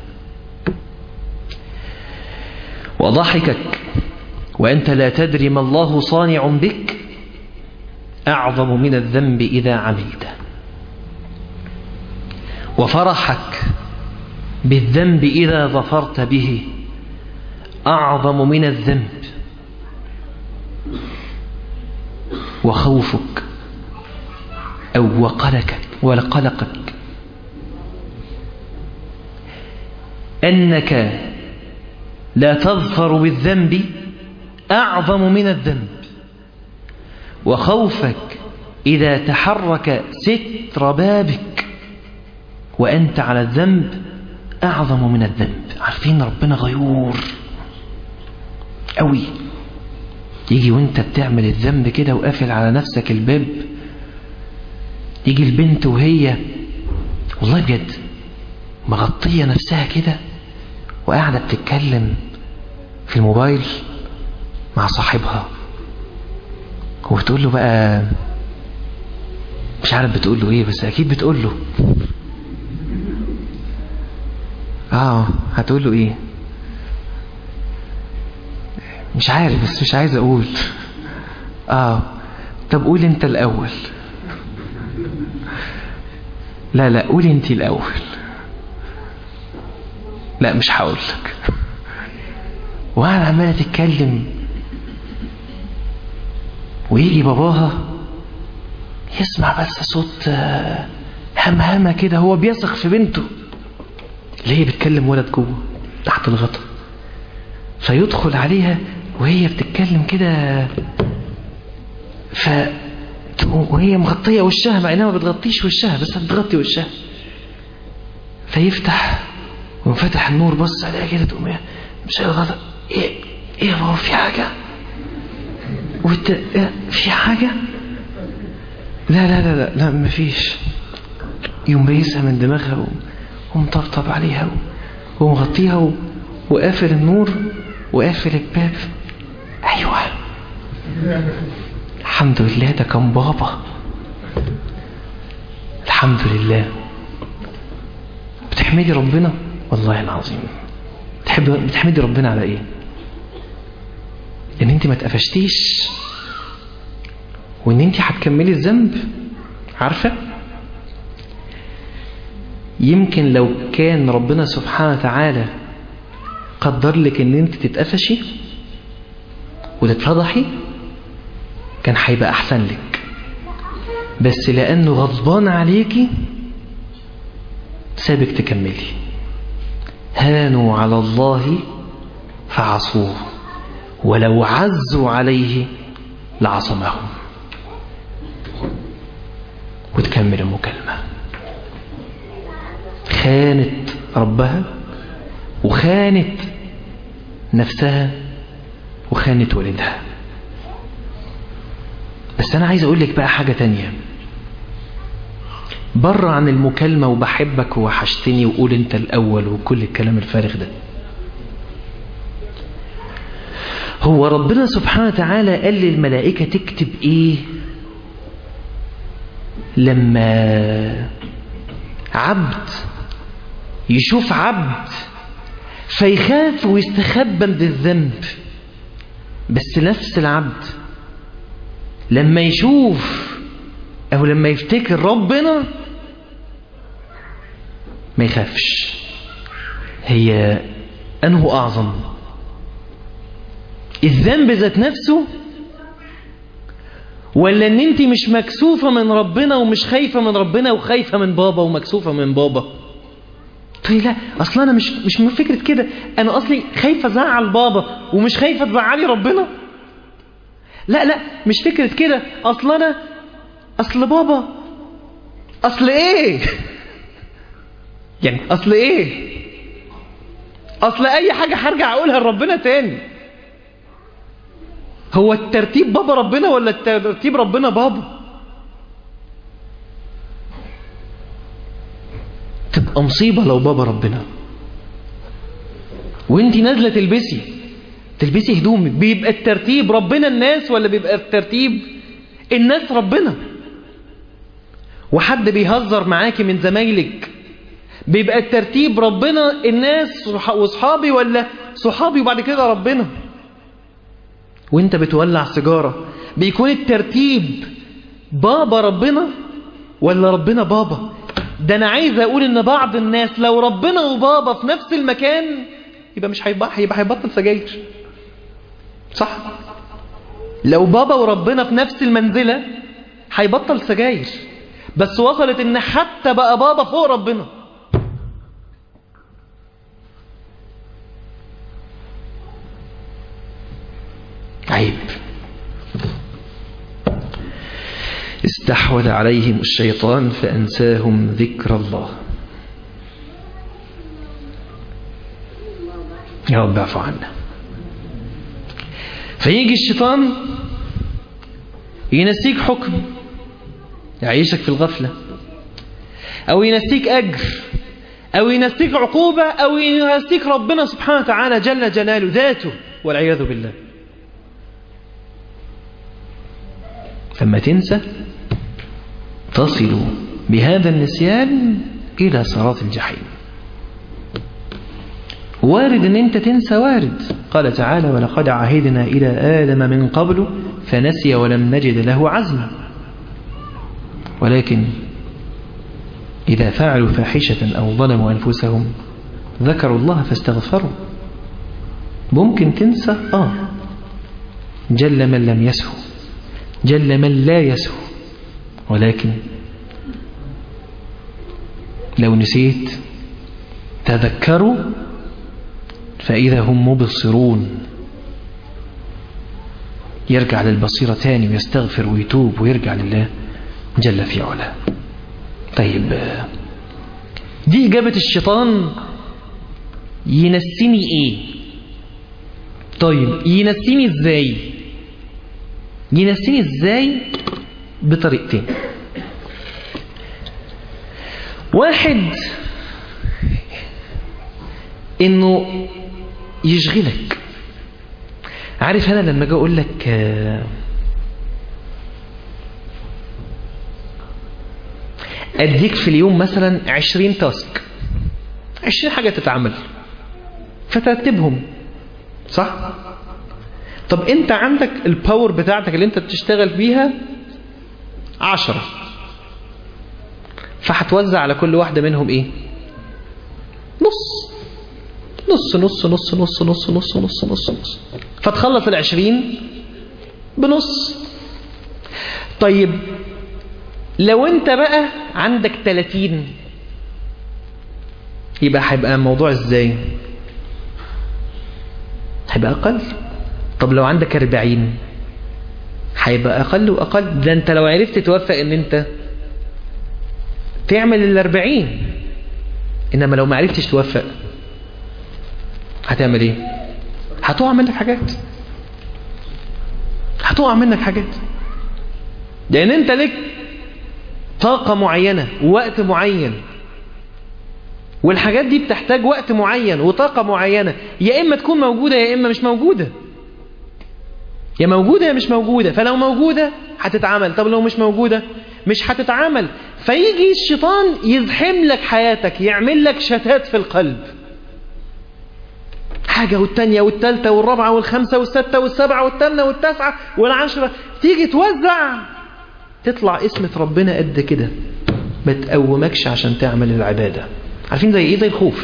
وضحكك وأنت لا تدري ما الله صانع بك أعظم من الذنب إذا عملته وفرحك بالذنب إذا ظفرت به أعظم من الذنب وخوفك أو وقلقك ولقلقك أنك لا تظفر بالذنب أعظم من الذنب وخوفك إذا تحرك ستر بابك وأنت على الذنب أعظم من الذنب عارفين ربنا غيور قوي يجي وانت بتعمل الذنب كده وقافل على نفسك الباب يجي البنت وهي والله بجد مغطية نفسها كده وقاعدة بتتكلم في الموبايل مع صاحبها وبتقول له بقى مش عارف بتقول له ايه بس اكيد بتقول له اه هتقول له ايه مش عارف بس مش عايز اقول اه طب قول انت الاول لا لا قول انت الاول لا مش هقول لك وقاعد عماله تتكلم ويجي باباها يسمع بس صوت همهمه كده هو بيثق في بنته اللي هي بتكلم ولد جوه تحت الغطا فيدخل عليها وهي بتتكلم كده ف وهي مغطية وشها مع انها ما بتغطيش وشها بس بتغطي وشها فيفتح وينفتح النور بص عليها كده تقوم مش الغطا ايه ايه يا بابا في حاجة وانت في حاجة لا لا لا لا, لا مفيش يوم بيسها من دماغها ومطبطب عليها ومغطيها وقافل النور وقافل الباب ايوه الحمد لله ده كان بابا الحمد لله بتحمدي ربنا والله العظيم بتحب بتحمدي ربنا على ايه ان انت ما اتقفشتيش وان انت هتكملي الذنب عارفه يمكن لو كان ربنا سبحانه وتعالى قدر لك ان انت تتقفشي وتتفضحي كان هيبقى احسن لك بس لانه غضبان عليكي سابك تكملي هانوا على الله فعصوه ولو عزوا عليه لعصمهم وتكمل المكالمة خانت ربها وخانت نفسها وخانت والدها بس انا عايز اقول لك بقى حاجة تانية بره عن المكالمة وبحبك ووحشتني وقول انت الاول وكل الكلام الفارغ ده هو ربنا سبحانه وتعالى قال للملائكة تكتب ايه لما عبد يشوف عبد فيخاف ويستخبى من الذنب بس نفس العبد لما يشوف او لما يفتكر ربنا ما يخافش هي انه اعظم الذنب ذات نفسه ولا ان انت مش مكسوفة من ربنا ومش خايفة من ربنا وخايفة من بابا ومكسوفة من بابا طيب لا اصلا انا مش مش من فكرة كده انا اصلي خايفة ازعل بابا ومش خايفة تزعلي ربنا لا لا مش فكرة كده اصلا انا اصل بابا اصل ايه يعني اصل ايه اصل اي حاجة هرجع اقولها لربنا تاني هو الترتيب بابا ربنا ولا الترتيب ربنا بابا تبقى مصيبة لو بابا ربنا وانتي نازلة تلبسي تلبسي هدومك بيبقى الترتيب ربنا الناس ولا بيبقى الترتيب الناس ربنا وحد بيهزر معاكي من زمايلك بيبقى الترتيب ربنا الناس وصحابي ولا صحابي وبعد كده ربنا وانت بتولع سيجارة بيكون الترتيب بابا ربنا ولا ربنا بابا ده انا عايز اقول ان بعض الناس لو ربنا وبابا في نفس المكان يبقى مش هيبقى هيبقى هيبطل سجاير صح لو بابا وربنا في نفس المنزلة هيبطل سجاير بس وصلت ان حتى بقى بابا فوق ربنا عيب استحوذ عليهم الشيطان فأنساهم ذكر الله يا رب اعفو عنا فيجي الشيطان ينسيك حكم يعيشك في الغفلة أو ينسيك أجر أو ينسيك عقوبة أو ينسيك ربنا سبحانه وتعالى جل جلاله ذاته والعياذ بالله لما تنسى تصل بهذا النسيان إلى صراط الجحيم وارد ان انت تنسى وارد قال تعالى ولقد عهدنا إلى آدم من قبل فنسي ولم نجد له عزما ولكن إذا فعلوا فاحشة أو ظلموا أنفسهم ذكروا الله فاستغفروا ممكن تنسى آه جل من لم يسهو جل من لا يسهو ولكن لو نسيت تذكروا فإذا هم مبصرون يرجع للبصيرة تاني ويستغفر ويتوب ويرجع لله جل في علاه طيب دي إجابة الشيطان ينسيني إيه طيب ينسيني إزاي ينسيني إزاي بطريقتين واحد انه يشغلك عارف انا لما اجي اقول لك اديك في اليوم مثلا عشرين تاسك عشرين حاجة تتعمل فترتبهم صح طب انت عندك الباور بتاعتك اللي انت بتشتغل بيها عشرة فهتوزع على كل واحدة منهم ايه نص نص نص نص نص نص نص نص نص نص فتخلص العشرين بنص طيب لو انت بقى عندك تلاتين يبقى هيبقى الموضوع ازاي هيبقى اقل طب لو عندك أربعين هيبقى أقل وأقل ده أنت لو عرفت توفق إن أنت تعمل الأربعين إنما لو ما عرفتش توفق هتعمل ايه هتقع منك حاجات هتقع منك حاجات لان انت لك طاقة معينة ووقت معين والحاجات دي بتحتاج وقت معين وطاقة معينة يا إما تكون موجودة يا إما مش موجودة يا موجودة يا مش موجودة فلو موجودة هتتعمل طب لو مش موجودة مش هتتعمل فيجي الشيطان يزحم لك حياتك يعمل لك شتات في القلب حاجة والتانية والتالتة والرابعة والخمسة والستة والسبعة والتامنة والتاسعة والعشرة تيجي توزع تطلع اسمة ربنا قد كده ما تقومكش عشان تعمل العبادة عارفين زي ايه زي الخوف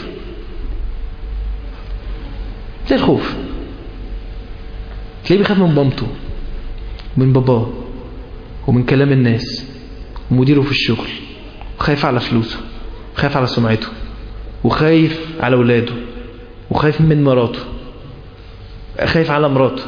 زي الخوف تلاقيه بيخاف من مامته ومن باباه ومن كلام الناس ومديره في الشغل وخايف على فلوسه وخايف على سمعته وخايف على اولاده وخايف من مراته خايف على مراته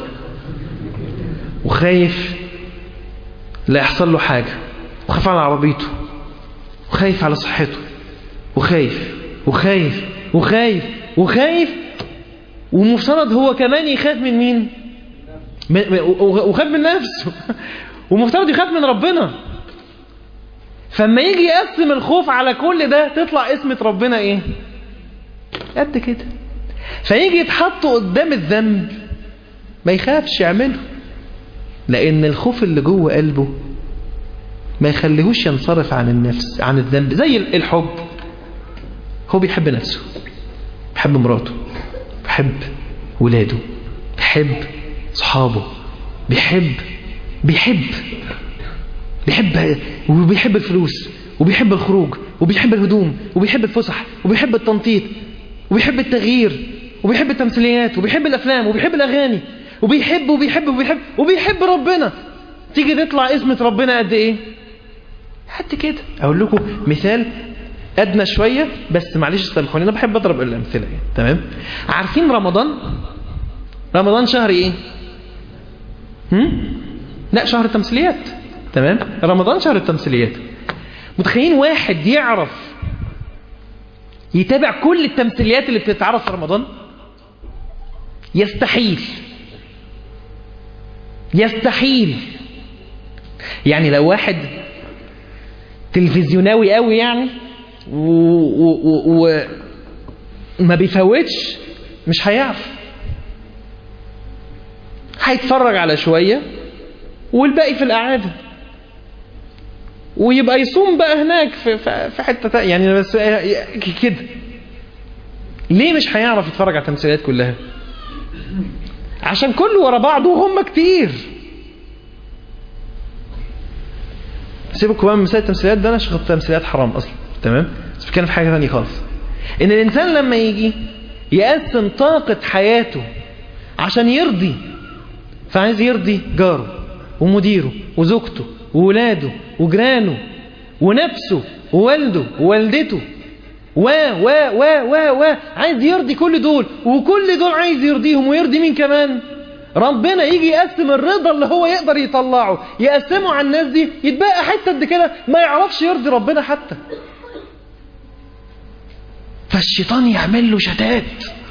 وخايف لا يحصل له حاجة وخايف على عربيته وخايف على صحته وخايف وخايف وخايف وخايف ومفترض هو كمان يخاف من مين وخاف من نفسه ومفترض يخاف من ربنا فما يجي يقسم الخوف على كل ده تطلع اسمة ربنا ايه قد كده فيجي يتحط قدام الذنب ما يخافش يعمله لان الخوف اللي جوه قلبه ما يخليهوش ينصرف عن النفس عن الذنب زي الحب هو بيحب نفسه بيحب مراته بيحب ولاده بيحب صحابه بيحب بيحب بيحب وبيحب الفلوس وبيحب الخروج وبيحب الهدوم وبيحب الفسح وبيحب التنطيط وبيحب التغيير وبيحب التمثيليات وبيحب الافلام وبيحب الاغاني وبيحب وبيحب وبيحب وبيحب ربنا تيجي تطلع اسمة ربنا قد ايه قد كده اقول لكم مثال ادنى شوية بس معلش سامحوني انا بحب اضرب الامثله يعني. تمام عارفين رمضان رمضان شهر ايه هم؟ لا شهر التمثيليات تمام رمضان شهر التمثيليات متخيلين واحد يعرف يتابع كل التمثيليات اللي بتتعرض في رمضان يستحيل يستحيل يعني لو واحد تلفزيوناوي قوي يعني وما بيفوتش مش هيعرف هيتفرج على شوية والباقي في القعادة ويبقى يصوم بقى هناك في, في حتة يعني بس كده ليه مش هيعرف يتفرج على التمثيليات كلها عشان كله ورا بعض وهم كتير سيبك بقى من مسائل التمثيليات ده انا شغل التمثيليات حرام اصلا تمام بس بتكلم في حاجه ثانيه خالص ان الانسان لما يجي يقسم طاقه حياته عشان يرضي فعايز يرضي جاره ومديره وزوجته وولاده وجيرانه ونفسه ووالده ووالدته و و و و و عايز يرضي كل دول وكل دول عايز يرضيهم ويرضي مين كمان ربنا يجي يقسم الرضا اللي هو يقدر يطلعه يقسمه على الناس دي يتبقى حتة قد كده ما يعرفش يرضي ربنا حتى فالشيطان يعمل له شتات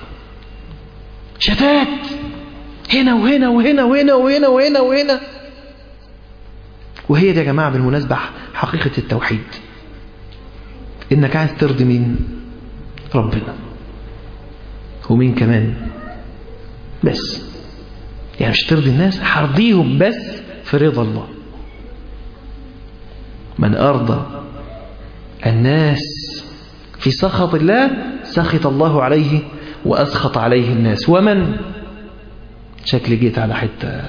شتات هنا وهنا وهنا وهنا وهنا وهنا وهنا وهي دي يا جماعة بالمناسبة حقيقة التوحيد انك عايز ترضي مين ربنا ومين كمان بس يعني مش ترضي الناس هرضيهم بس في رضا الله من أرضى الناس في سخط الله سخط الله عليه وأسخط عليه الناس ومن شكلي جيت على حتة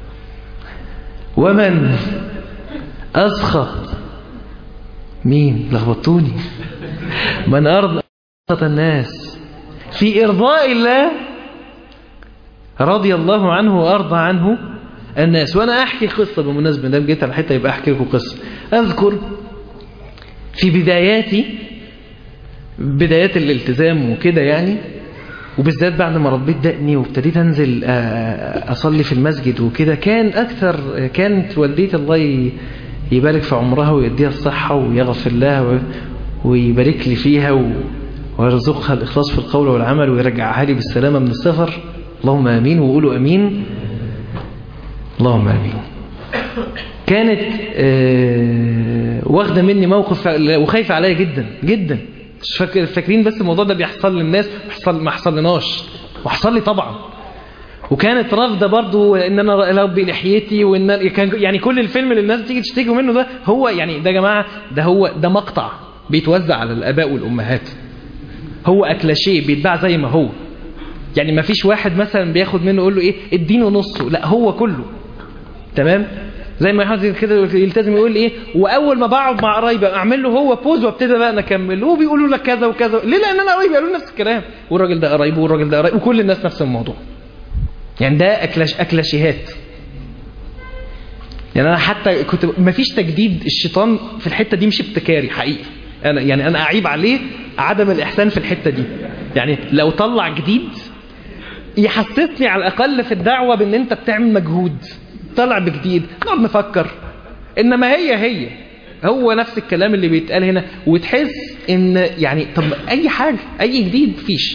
ومن أسخط مين لخبطوني من أرضى الناس في إرضاء الله رضي الله عنه وأرضى عنه الناس وأنا أحكي قصة بالمناسبة دام جيت على حتة يبقى أحكي لكم قصة أذكر في بداياتي بدايات الالتزام وكده يعني وبالذات بعد ما ربيت دقني وابتديت أنزل أصلي في المسجد وكده كان أكثر كانت والدتي الله يبارك في عمرها ويديها الصحة ويغفر لها ويبارك لي فيها ويرزقها الإخلاص في القول والعمل ويرجعها لي بالسلامة من السفر اللهم آمين وقولوا أمين اللهم آمين كانت آه واخدة مني موقف وخايفة عليا جدا جدا مش فاكر فاكرين بس الموضوع ده بيحصل للناس حصل ما حصل لناش وحصل لي طبعا وكانت رافضه برضو ان انا اربي لحيتي وان كان يعني كل الفيلم اللي الناس تيجي تشتكي منه ده هو يعني ده يا جماعه ده هو ده مقطع بيتوزع على الاباء والامهات هو اكلاشيه بيتباع زي ما هو يعني ما فيش واحد مثلا بياخد منه يقول له ايه ادينه نصه لا هو كله تمام زي ما يحاول كده يلتزم يقول ايه واول ما بقعد مع قرايبي اعمل له هو بوز وابتدي بقى انا اكمل وبيقولوا لك كذا وكذا ليه لان انا قرايبي قالوا نفس الكلام والراجل ده قرايبه والراجل ده قرايبه وكل الناس نفس الموضوع يعني ده أكلاش أكلاشيهات يعني أنا حتى كنت مفيش تجديد الشيطان في الحتة دي مش ابتكاري حقيقي أنا يعني أنا أعيب عليه عدم الإحسان في الحتة دي يعني لو طلع جديد يحسسني على الأقل في الدعوة بأن أنت بتعمل مجهود طلع بجديد نقعد نفكر إنما هي هي هو نفس الكلام اللي بيتقال هنا وتحس ان يعني طب اي حاجة اي جديد فيش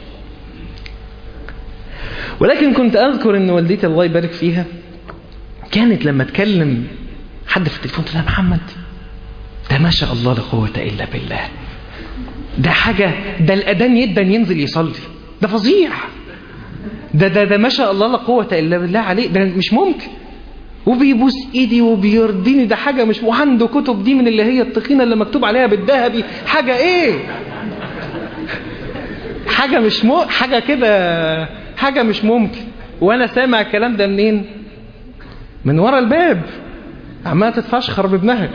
ولكن كنت أذكر أن والدتي الله يبارك فيها كانت لما تكلم حد في التليفون تقول محمد ده ما شاء الله لا قوة إلا بالله ده حاجة ده الأذان يدا ينزل يصلي ده فظيع ده ده ده ما شاء الله لا قوة إلا بالله عليه ده مش ممكن وبيبوس ايدي وبيرضيني ده حاجة مش وعنده كتب دي من اللي هي التخينة اللي مكتوب عليها بالذهبي حاجة ايه حاجة مش مو حاجة كده حاجة مش ممكن وانا سامع الكلام ده منين من ورا الباب عمالة تتفشخر بابنها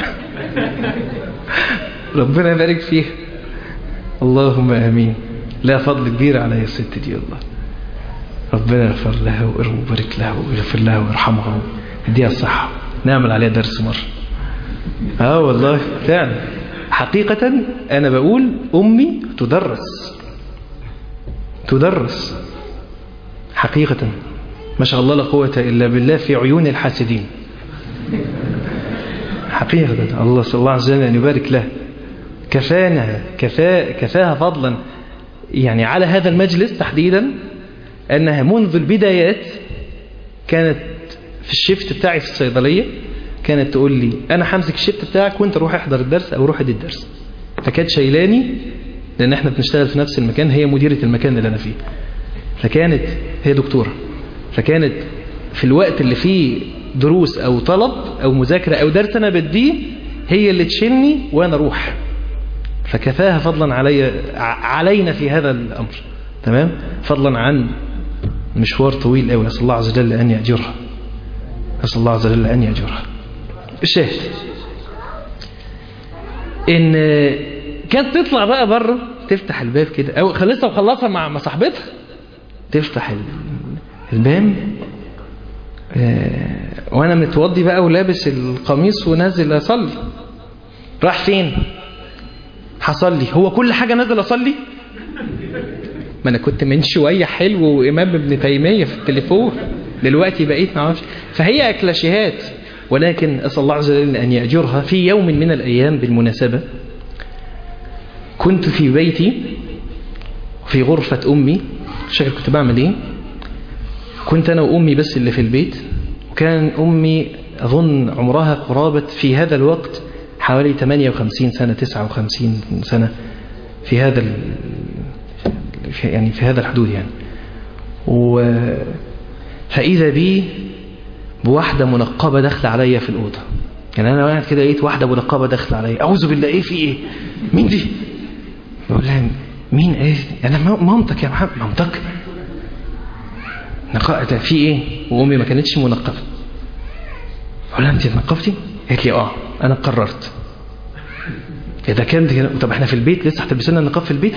ربنا يبارك فيها اللهم امين لا فضل كبير على الست دي والله ربنا يغفر لها ويبارك لها ويغفر لها ويرحمها ويديها الصحة نعمل عليها درس مرة اه والله فعلا حقيقة انا بقول امي تدرس تدرس حقيقة ما شاء الله لا قوة إلا بالله في عيون الحاسدين حقيقة الله صلى الله عليه وسلم أن يبارك له كفانا كفا كفاها فضلا يعني على هذا المجلس تحديدا أنها منذ البدايات كانت في الشفت بتاعي في الصيدلية كانت تقول لي أنا همسك الشفت بتاعك وانت روح احضر الدرس أو روح ادي الدرس فكانت شايلاني لأن احنا بنشتغل في نفس المكان هي مديرة المكان اللي أنا فيه فكانت هي دكتورة فكانت في الوقت اللي فيه دروس أو طلب أو مذاكرة أو درس أنا بديه هي اللي تشيلني وأنا أروح فكفاها فضلا علي علينا في هذا الأمر تمام فضلا عن مشوار طويل قوي أسأل الله عز وجل أن يأجرها أسأل الله عز وجل أن يأجرها الشاهد إن كانت تطلع بقى بره تفتح الباب كده أو خلصها وخلصها مع صاحبتها تفتح الباب وانا متوضي بقى ولابس القميص ونازل اصلي راح فين هصلي هو كل حاجة نازل اصلي ما انا كنت من شوية حلو وامام ابن تيمية في التليفون دلوقتي بقيت معرفش فهي اكلاشيهات ولكن اسال الله عز وجل ان ياجرها في يوم من الايام بالمناسبة كنت في بيتي في غرفة امي مش فاكر كنت بعمل ايه كنت انا وامي بس اللي في البيت وكان امي اظن عمرها قرابة في هذا الوقت حوالي 58 سنة 59 سنة في هذا ال... يعني في هذا الحدود يعني و... فإذا بي بواحدة منقبة داخله عليا في الأوضة يعني أنا قاعد كده لقيت واحدة منقبة داخله عليا أعوذ بالله إيه في إيه مين دي بقول لها مين ايه انا مامتك يا محمد مامتك نقاء في ايه وامي ما كانتش منقبه اقول لها انت اتنقبتي قالت لي اه انا قررت اذا كانت كده طب احنا في البيت لسه هتلبسوا لنا النقاب في البيت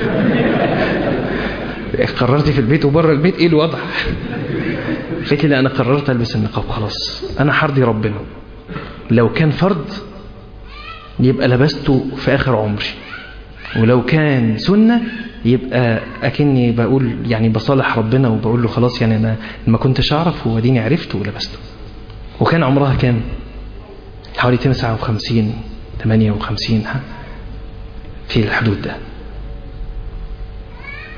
قررتي في البيت وبره البيت ايه الوضع قالت لي لا انا قررت البس النقاب خلاص انا حرضي ربنا لو كان فرض يبقى لبسته في اخر عمري ولو كان سنة يبقى أكني بقول يعني بصالح ربنا وبقول له خلاص يعني أنا ما كنتش أعرف واديني عرفت ولبسته وكان عمرها كام حوالي 59 58 ها في الحدود ده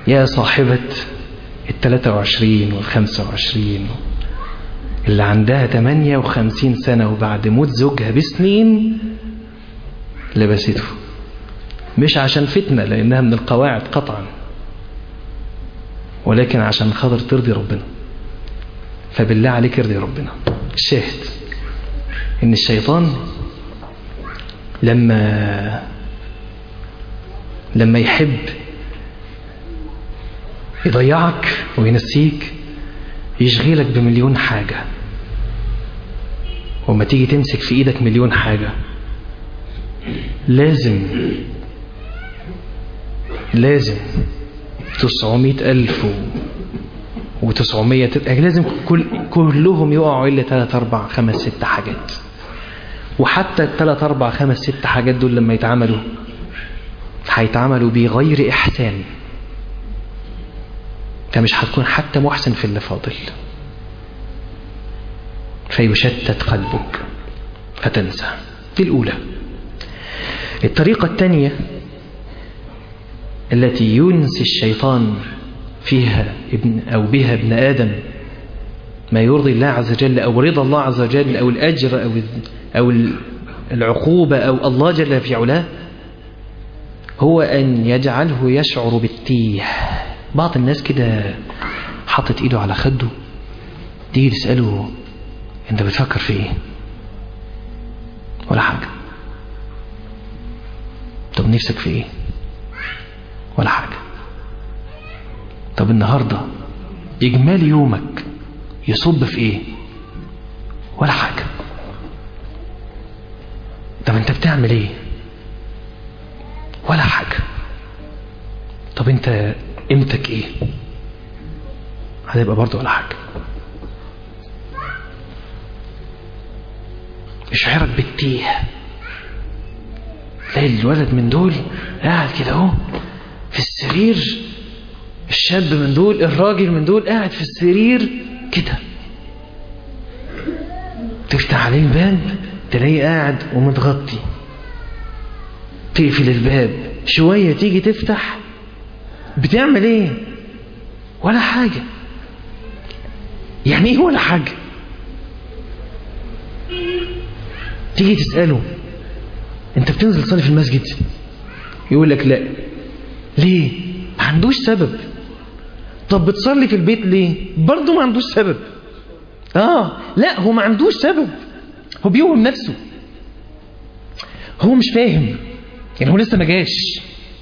يا صاحبة التلاتة وعشرين والخمسة وعشرين اللي عندها تمانية وخمسين سنة وبعد موت زوجها بسنين لبسته مش عشان فتنة لأنها من القواعد قطعا ولكن عشان خاطر ترضي ربنا فبالله عليك ارضي ربنا الشاهد ان الشيطان لما لما يحب يضيعك وينسيك يشغلك بمليون حاجة وما تيجي تمسك في ايدك مليون حاجة لازم لازم تسعمائة ألف وتسعمية لازم كل كلهم يقعوا إلا تلات أربع خمس ست حاجات وحتى التلات أربع خمس ست حاجات دول لما يتعملوا هيتعملوا بغير إحسان فمش هتكون حتى محسن في اللي فاضل فيشتت قلبك فتنسى دي الأولى الطريقة الثانية التي ينسي الشيطان فيها ابن أو بها ابن آدم ما يرضي الله عز وجل أو رضا الله عز وجل أو الأجر أو أو العقوبة أو الله جل في علاه هو أن يجعله يشعر بالتيه بعض الناس كده حطت إيده على خده تيجي تسأله أنت بتفكر في إيه ولا حاجة طب نفسك في إيه ولا حاجة طب النهاردة إجمالي يومك يصب في إيه ولا حاجة طب أنت بتعمل إيه ولا حاجة طب أنت قيمتك إيه هتبقى برضه ولا حاجة يشعرك بالتيه تلاقي الولد من دول قاعد كده اهو في السرير الشاب من دول الراجل من دول قاعد في السرير كده تفتح عليه الباب تلاقيه قاعد ومتغطي تقفل الباب شوية تيجي تفتح بتعمل ايه ولا حاجة يعني ايه ولا حاجة تيجي تسأله انت بتنزل تصلي في المسجد يقول لك لا ليه ما عندوش سبب طب بتصلي في البيت ليه برضه ما عندوش سبب اه لا هو ما عندوش سبب هو بيوهم نفسه هو مش فاهم يعني هو لسه ما جاش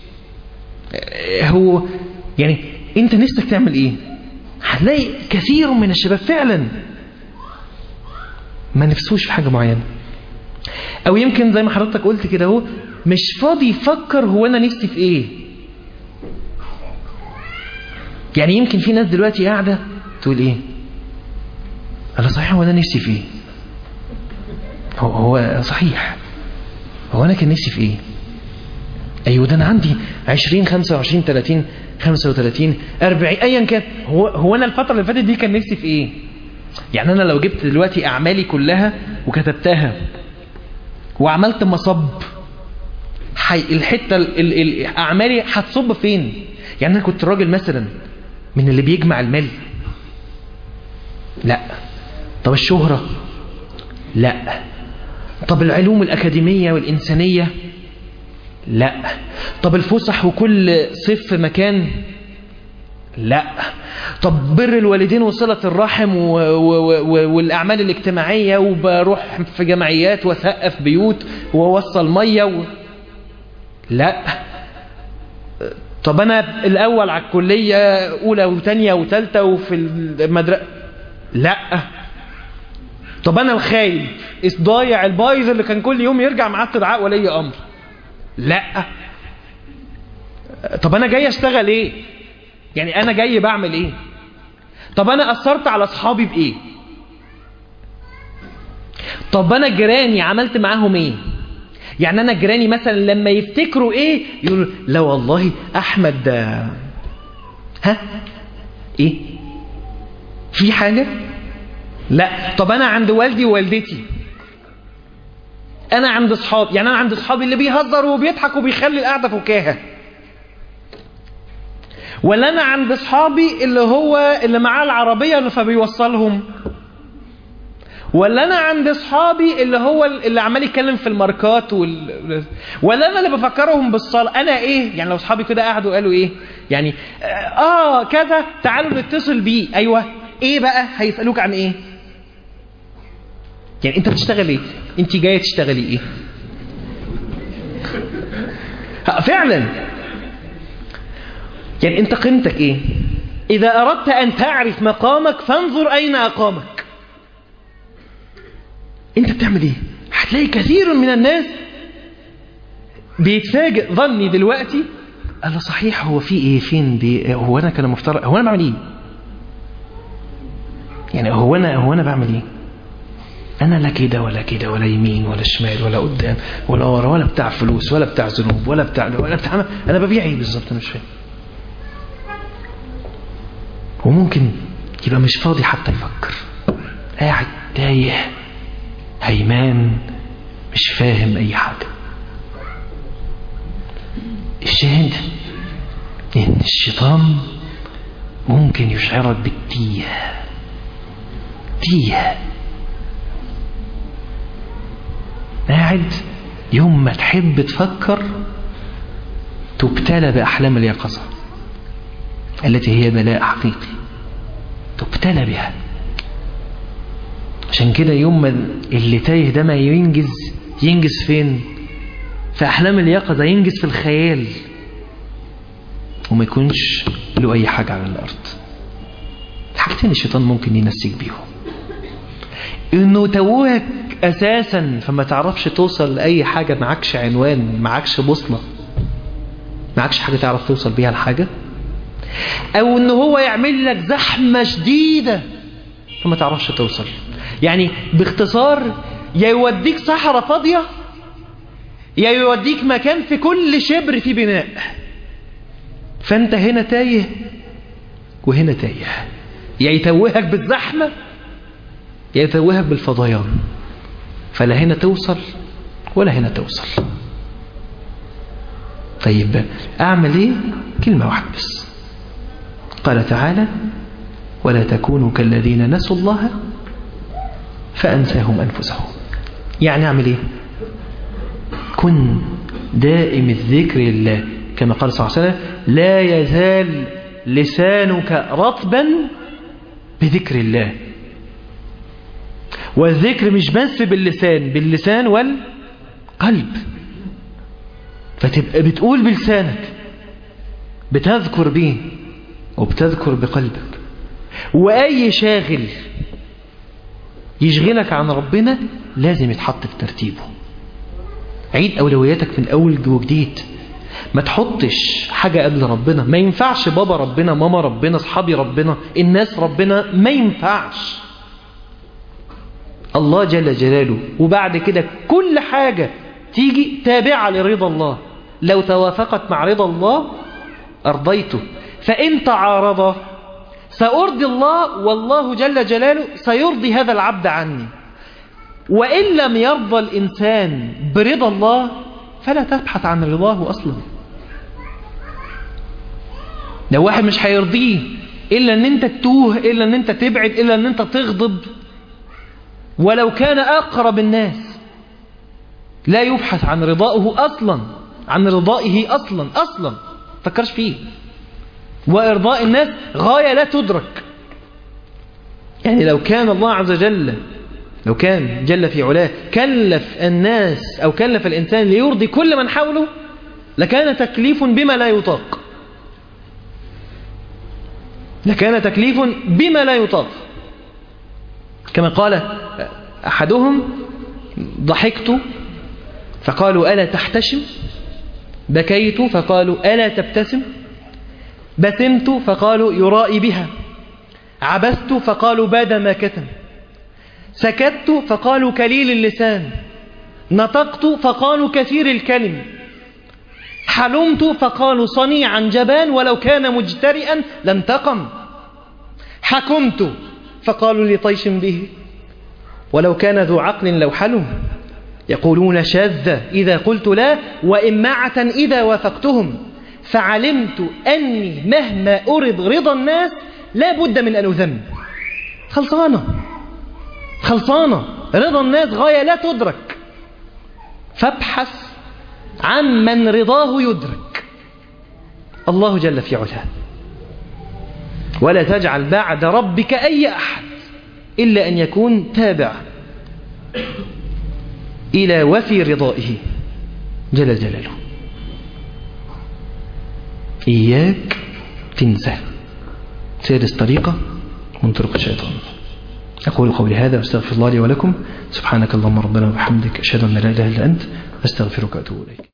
هو يعني انت نفسك تعمل ايه هتلاقي كثير من الشباب فعلا ما نفسوش في حاجة معينة او يمكن زي ما حضرتك قلت كده اهو مش فاضي يفكر هو انا نفسي في ايه يعني يمكن في ناس دلوقتي قاعدة تقول ايه انا صحيح هو انا نفسي في ايه هو, هو صحيح هو انا كان نفسي في ايه ايوه ده انا عندي 20 25 30 35 40 ايا كان هو هو انا الفتره اللي فاتت دي كان نفسي في ايه يعني انا لو جبت دلوقتي اعمالي كلها وكتبتها وعملت مصب حي الحته ال ال ال اعمالي هتصب فين يعني انا كنت راجل مثلا من اللي بيجمع المال لا طب الشهره لا طب العلوم الاكاديميه والانسانيه لا طب الفسح وكل صيف في مكان لا طب بر الوالدين وصلة الرحم و... و... و... والأعمال الاجتماعية وبروح في جمعيات وسقف بيوت ووصل مية و... لا طب أنا الأول على الكلية أولى وثانية وثالثة وفي المدرسة لا طب أنا الخايب الضايع البايظ اللي كان كل يوم يرجع معاه استدعاء ولي أمر لا طب أنا جاي أشتغل إيه يعني انا جاي بعمل ايه طب انا اثرت على اصحابي بايه طب انا جيراني عملت معاهم ايه يعني انا جيراني مثلا لما يفتكروا ايه يقولوا لا والله احمد ده ها ايه في حاجة لا طب انا عند والدي ووالدتي انا عند اصحابي يعني انا عند اصحابي اللي بيهزر وبيضحك وبيخلي القعده فكاهه ولا انا عند اصحابي اللي هو اللي معاه العربيه اللي فبيوصلهم ولا انا عند اصحابي اللي هو اللي عمال يتكلم في الماركات وال... ولا انا اللي بفكرهم بالصلاه انا ايه يعني لو اصحابي كده قعدوا قالوا ايه يعني اه كذا تعالوا نتصل بيه ايوه ايه بقى هيسالوك عن ايه يعني انت بتشتغل ايه انت جايه تشتغلي ايه فعلا يعني انت قيمتك ايه اذا اردت ان تعرف مقامك فانظر اين اقامك انت بتعمل ايه هتلاقي كثير من الناس بيتفاجئ ظني دلوقتي قال صحيح هو في ايه فين بي هو انا كان مفترض هو انا بعمل ايه يعني هو انا هو انا بعمل ايه انا لا كده ولا كده ولا يمين ولا شمال ولا قدام ولا ورا ولا بتاع فلوس ولا بتاع ذنوب ولا بتاع ولا بتاع انا ببيع ايه بالظبط انا مش فاهم وممكن يبقى مش فاضي حتى يفكر قاعد تايه هيمان مش فاهم اي حاجه الشاهد ان الشيطان ممكن يشعرك بالتيه تيه قاعد يوم ما تحب تفكر تبتلى بأحلام اليقظة التي هي بلاء حقيقي تبتلى بها عشان كده يوم ما اللي تايه ده ما ينجز ينجز فين في أحلام اليقظة ينجز في الخيال وما يكونش له أي حاجة على الأرض حاجتين الشيطان ممكن ينسيك بيهم إنه توهك أساسا فما تعرفش توصل لأي حاجة معكش عنوان معكش بوصلة معكش حاجة تعرف توصل بيها لحاجة أو إن هو يعمل لك زحمة شديدة فما تعرفش توصل يعني باختصار يا يوديك صحراء فاضية يا يوديك مكان في كل شبر في بناء فأنت هنا تايه وهنا تايه يا يتوهك بالزحمة يا يتوهك بالفضيان فلا هنا توصل ولا هنا توصل طيب أعمل إيه كلمة واحدة بس قال تعالى ولا تكونوا كالذين نسوا الله فأنساهم أنفسهم يعني أعمل إيه كن دائم الذكر لله كما قال صلى الله عليه وسلم لا يزال لسانك رطبا بذكر الله والذكر مش بس باللسان باللسان والقلب فتبقى بتقول بلسانك بتذكر به وبتذكر بقلبك وأي شاغل يشغلك عن ربنا لازم يتحط في ترتيبه عيد أولوياتك من أول وجديد ما تحطش حاجة قبل ربنا ما ينفعش بابا ربنا ماما ربنا اصحابي ربنا الناس ربنا ما ينفعش الله جل جلاله وبعد كده كل حاجة تيجي تابعة لرضا الله لو توافقت مع رضا الله أرضيته فإن تعارض سأرضي الله والله جل جلاله سيرضي هذا العبد عني وإن لم يرضى الإنسان برضا الله فلا تبحث عن رضاه أصلا لو واحد مش هيرضيه إلا أن أنت تتوه إلا أن أنت تبعد إلا أن أنت تغضب ولو كان أقرب الناس لا يبحث عن رضائه أصلا عن رضائه أصلا أصلا فكرش فيه وإرضاء الناس غاية لا تدرك يعني لو كان الله عز وجل لو كان جل في علاه كلف الناس أو كلف الإنسان ليرضي كل من حوله لكان تكليف بما لا يطاق لكان تكليف بما لا يطاق كما قال أحدهم ضحكت فقالوا ألا تحتشم بكيت فقالوا ألا تبتسم بسمت فقالوا يرائي بها عبست فقالوا باد ما كتم سكت فقالوا كليل اللسان نطقت فقالوا كثير الكلم حلمت فقالوا صنيعا جبان ولو كان مجترئا لانتقم حكمت فقالوا لطيش به ولو كان ذو عقل لو حلم يقولون شاذ إذا قلت لا وإماعة إذا وافقتهم فعلمت أني مهما أرد رضا الناس لا بد من أن أذم خلصانة خلصانة رضا الناس غاية لا تدرك فابحث عن من رضاه يدرك الله جل في علاه ولا تجعل بعد ربك أي أحد إلا أن يكون تابع إلى وفي رضائه جل جلاله إياك تنسى سادس طريقة من طرق الشيطان أقول قولي هذا واستغفر الله لي ولكم سبحانك اللهم ربنا وبحمدك أشهد أن لا إله إلا أنت أستغفرك وأتوب إليك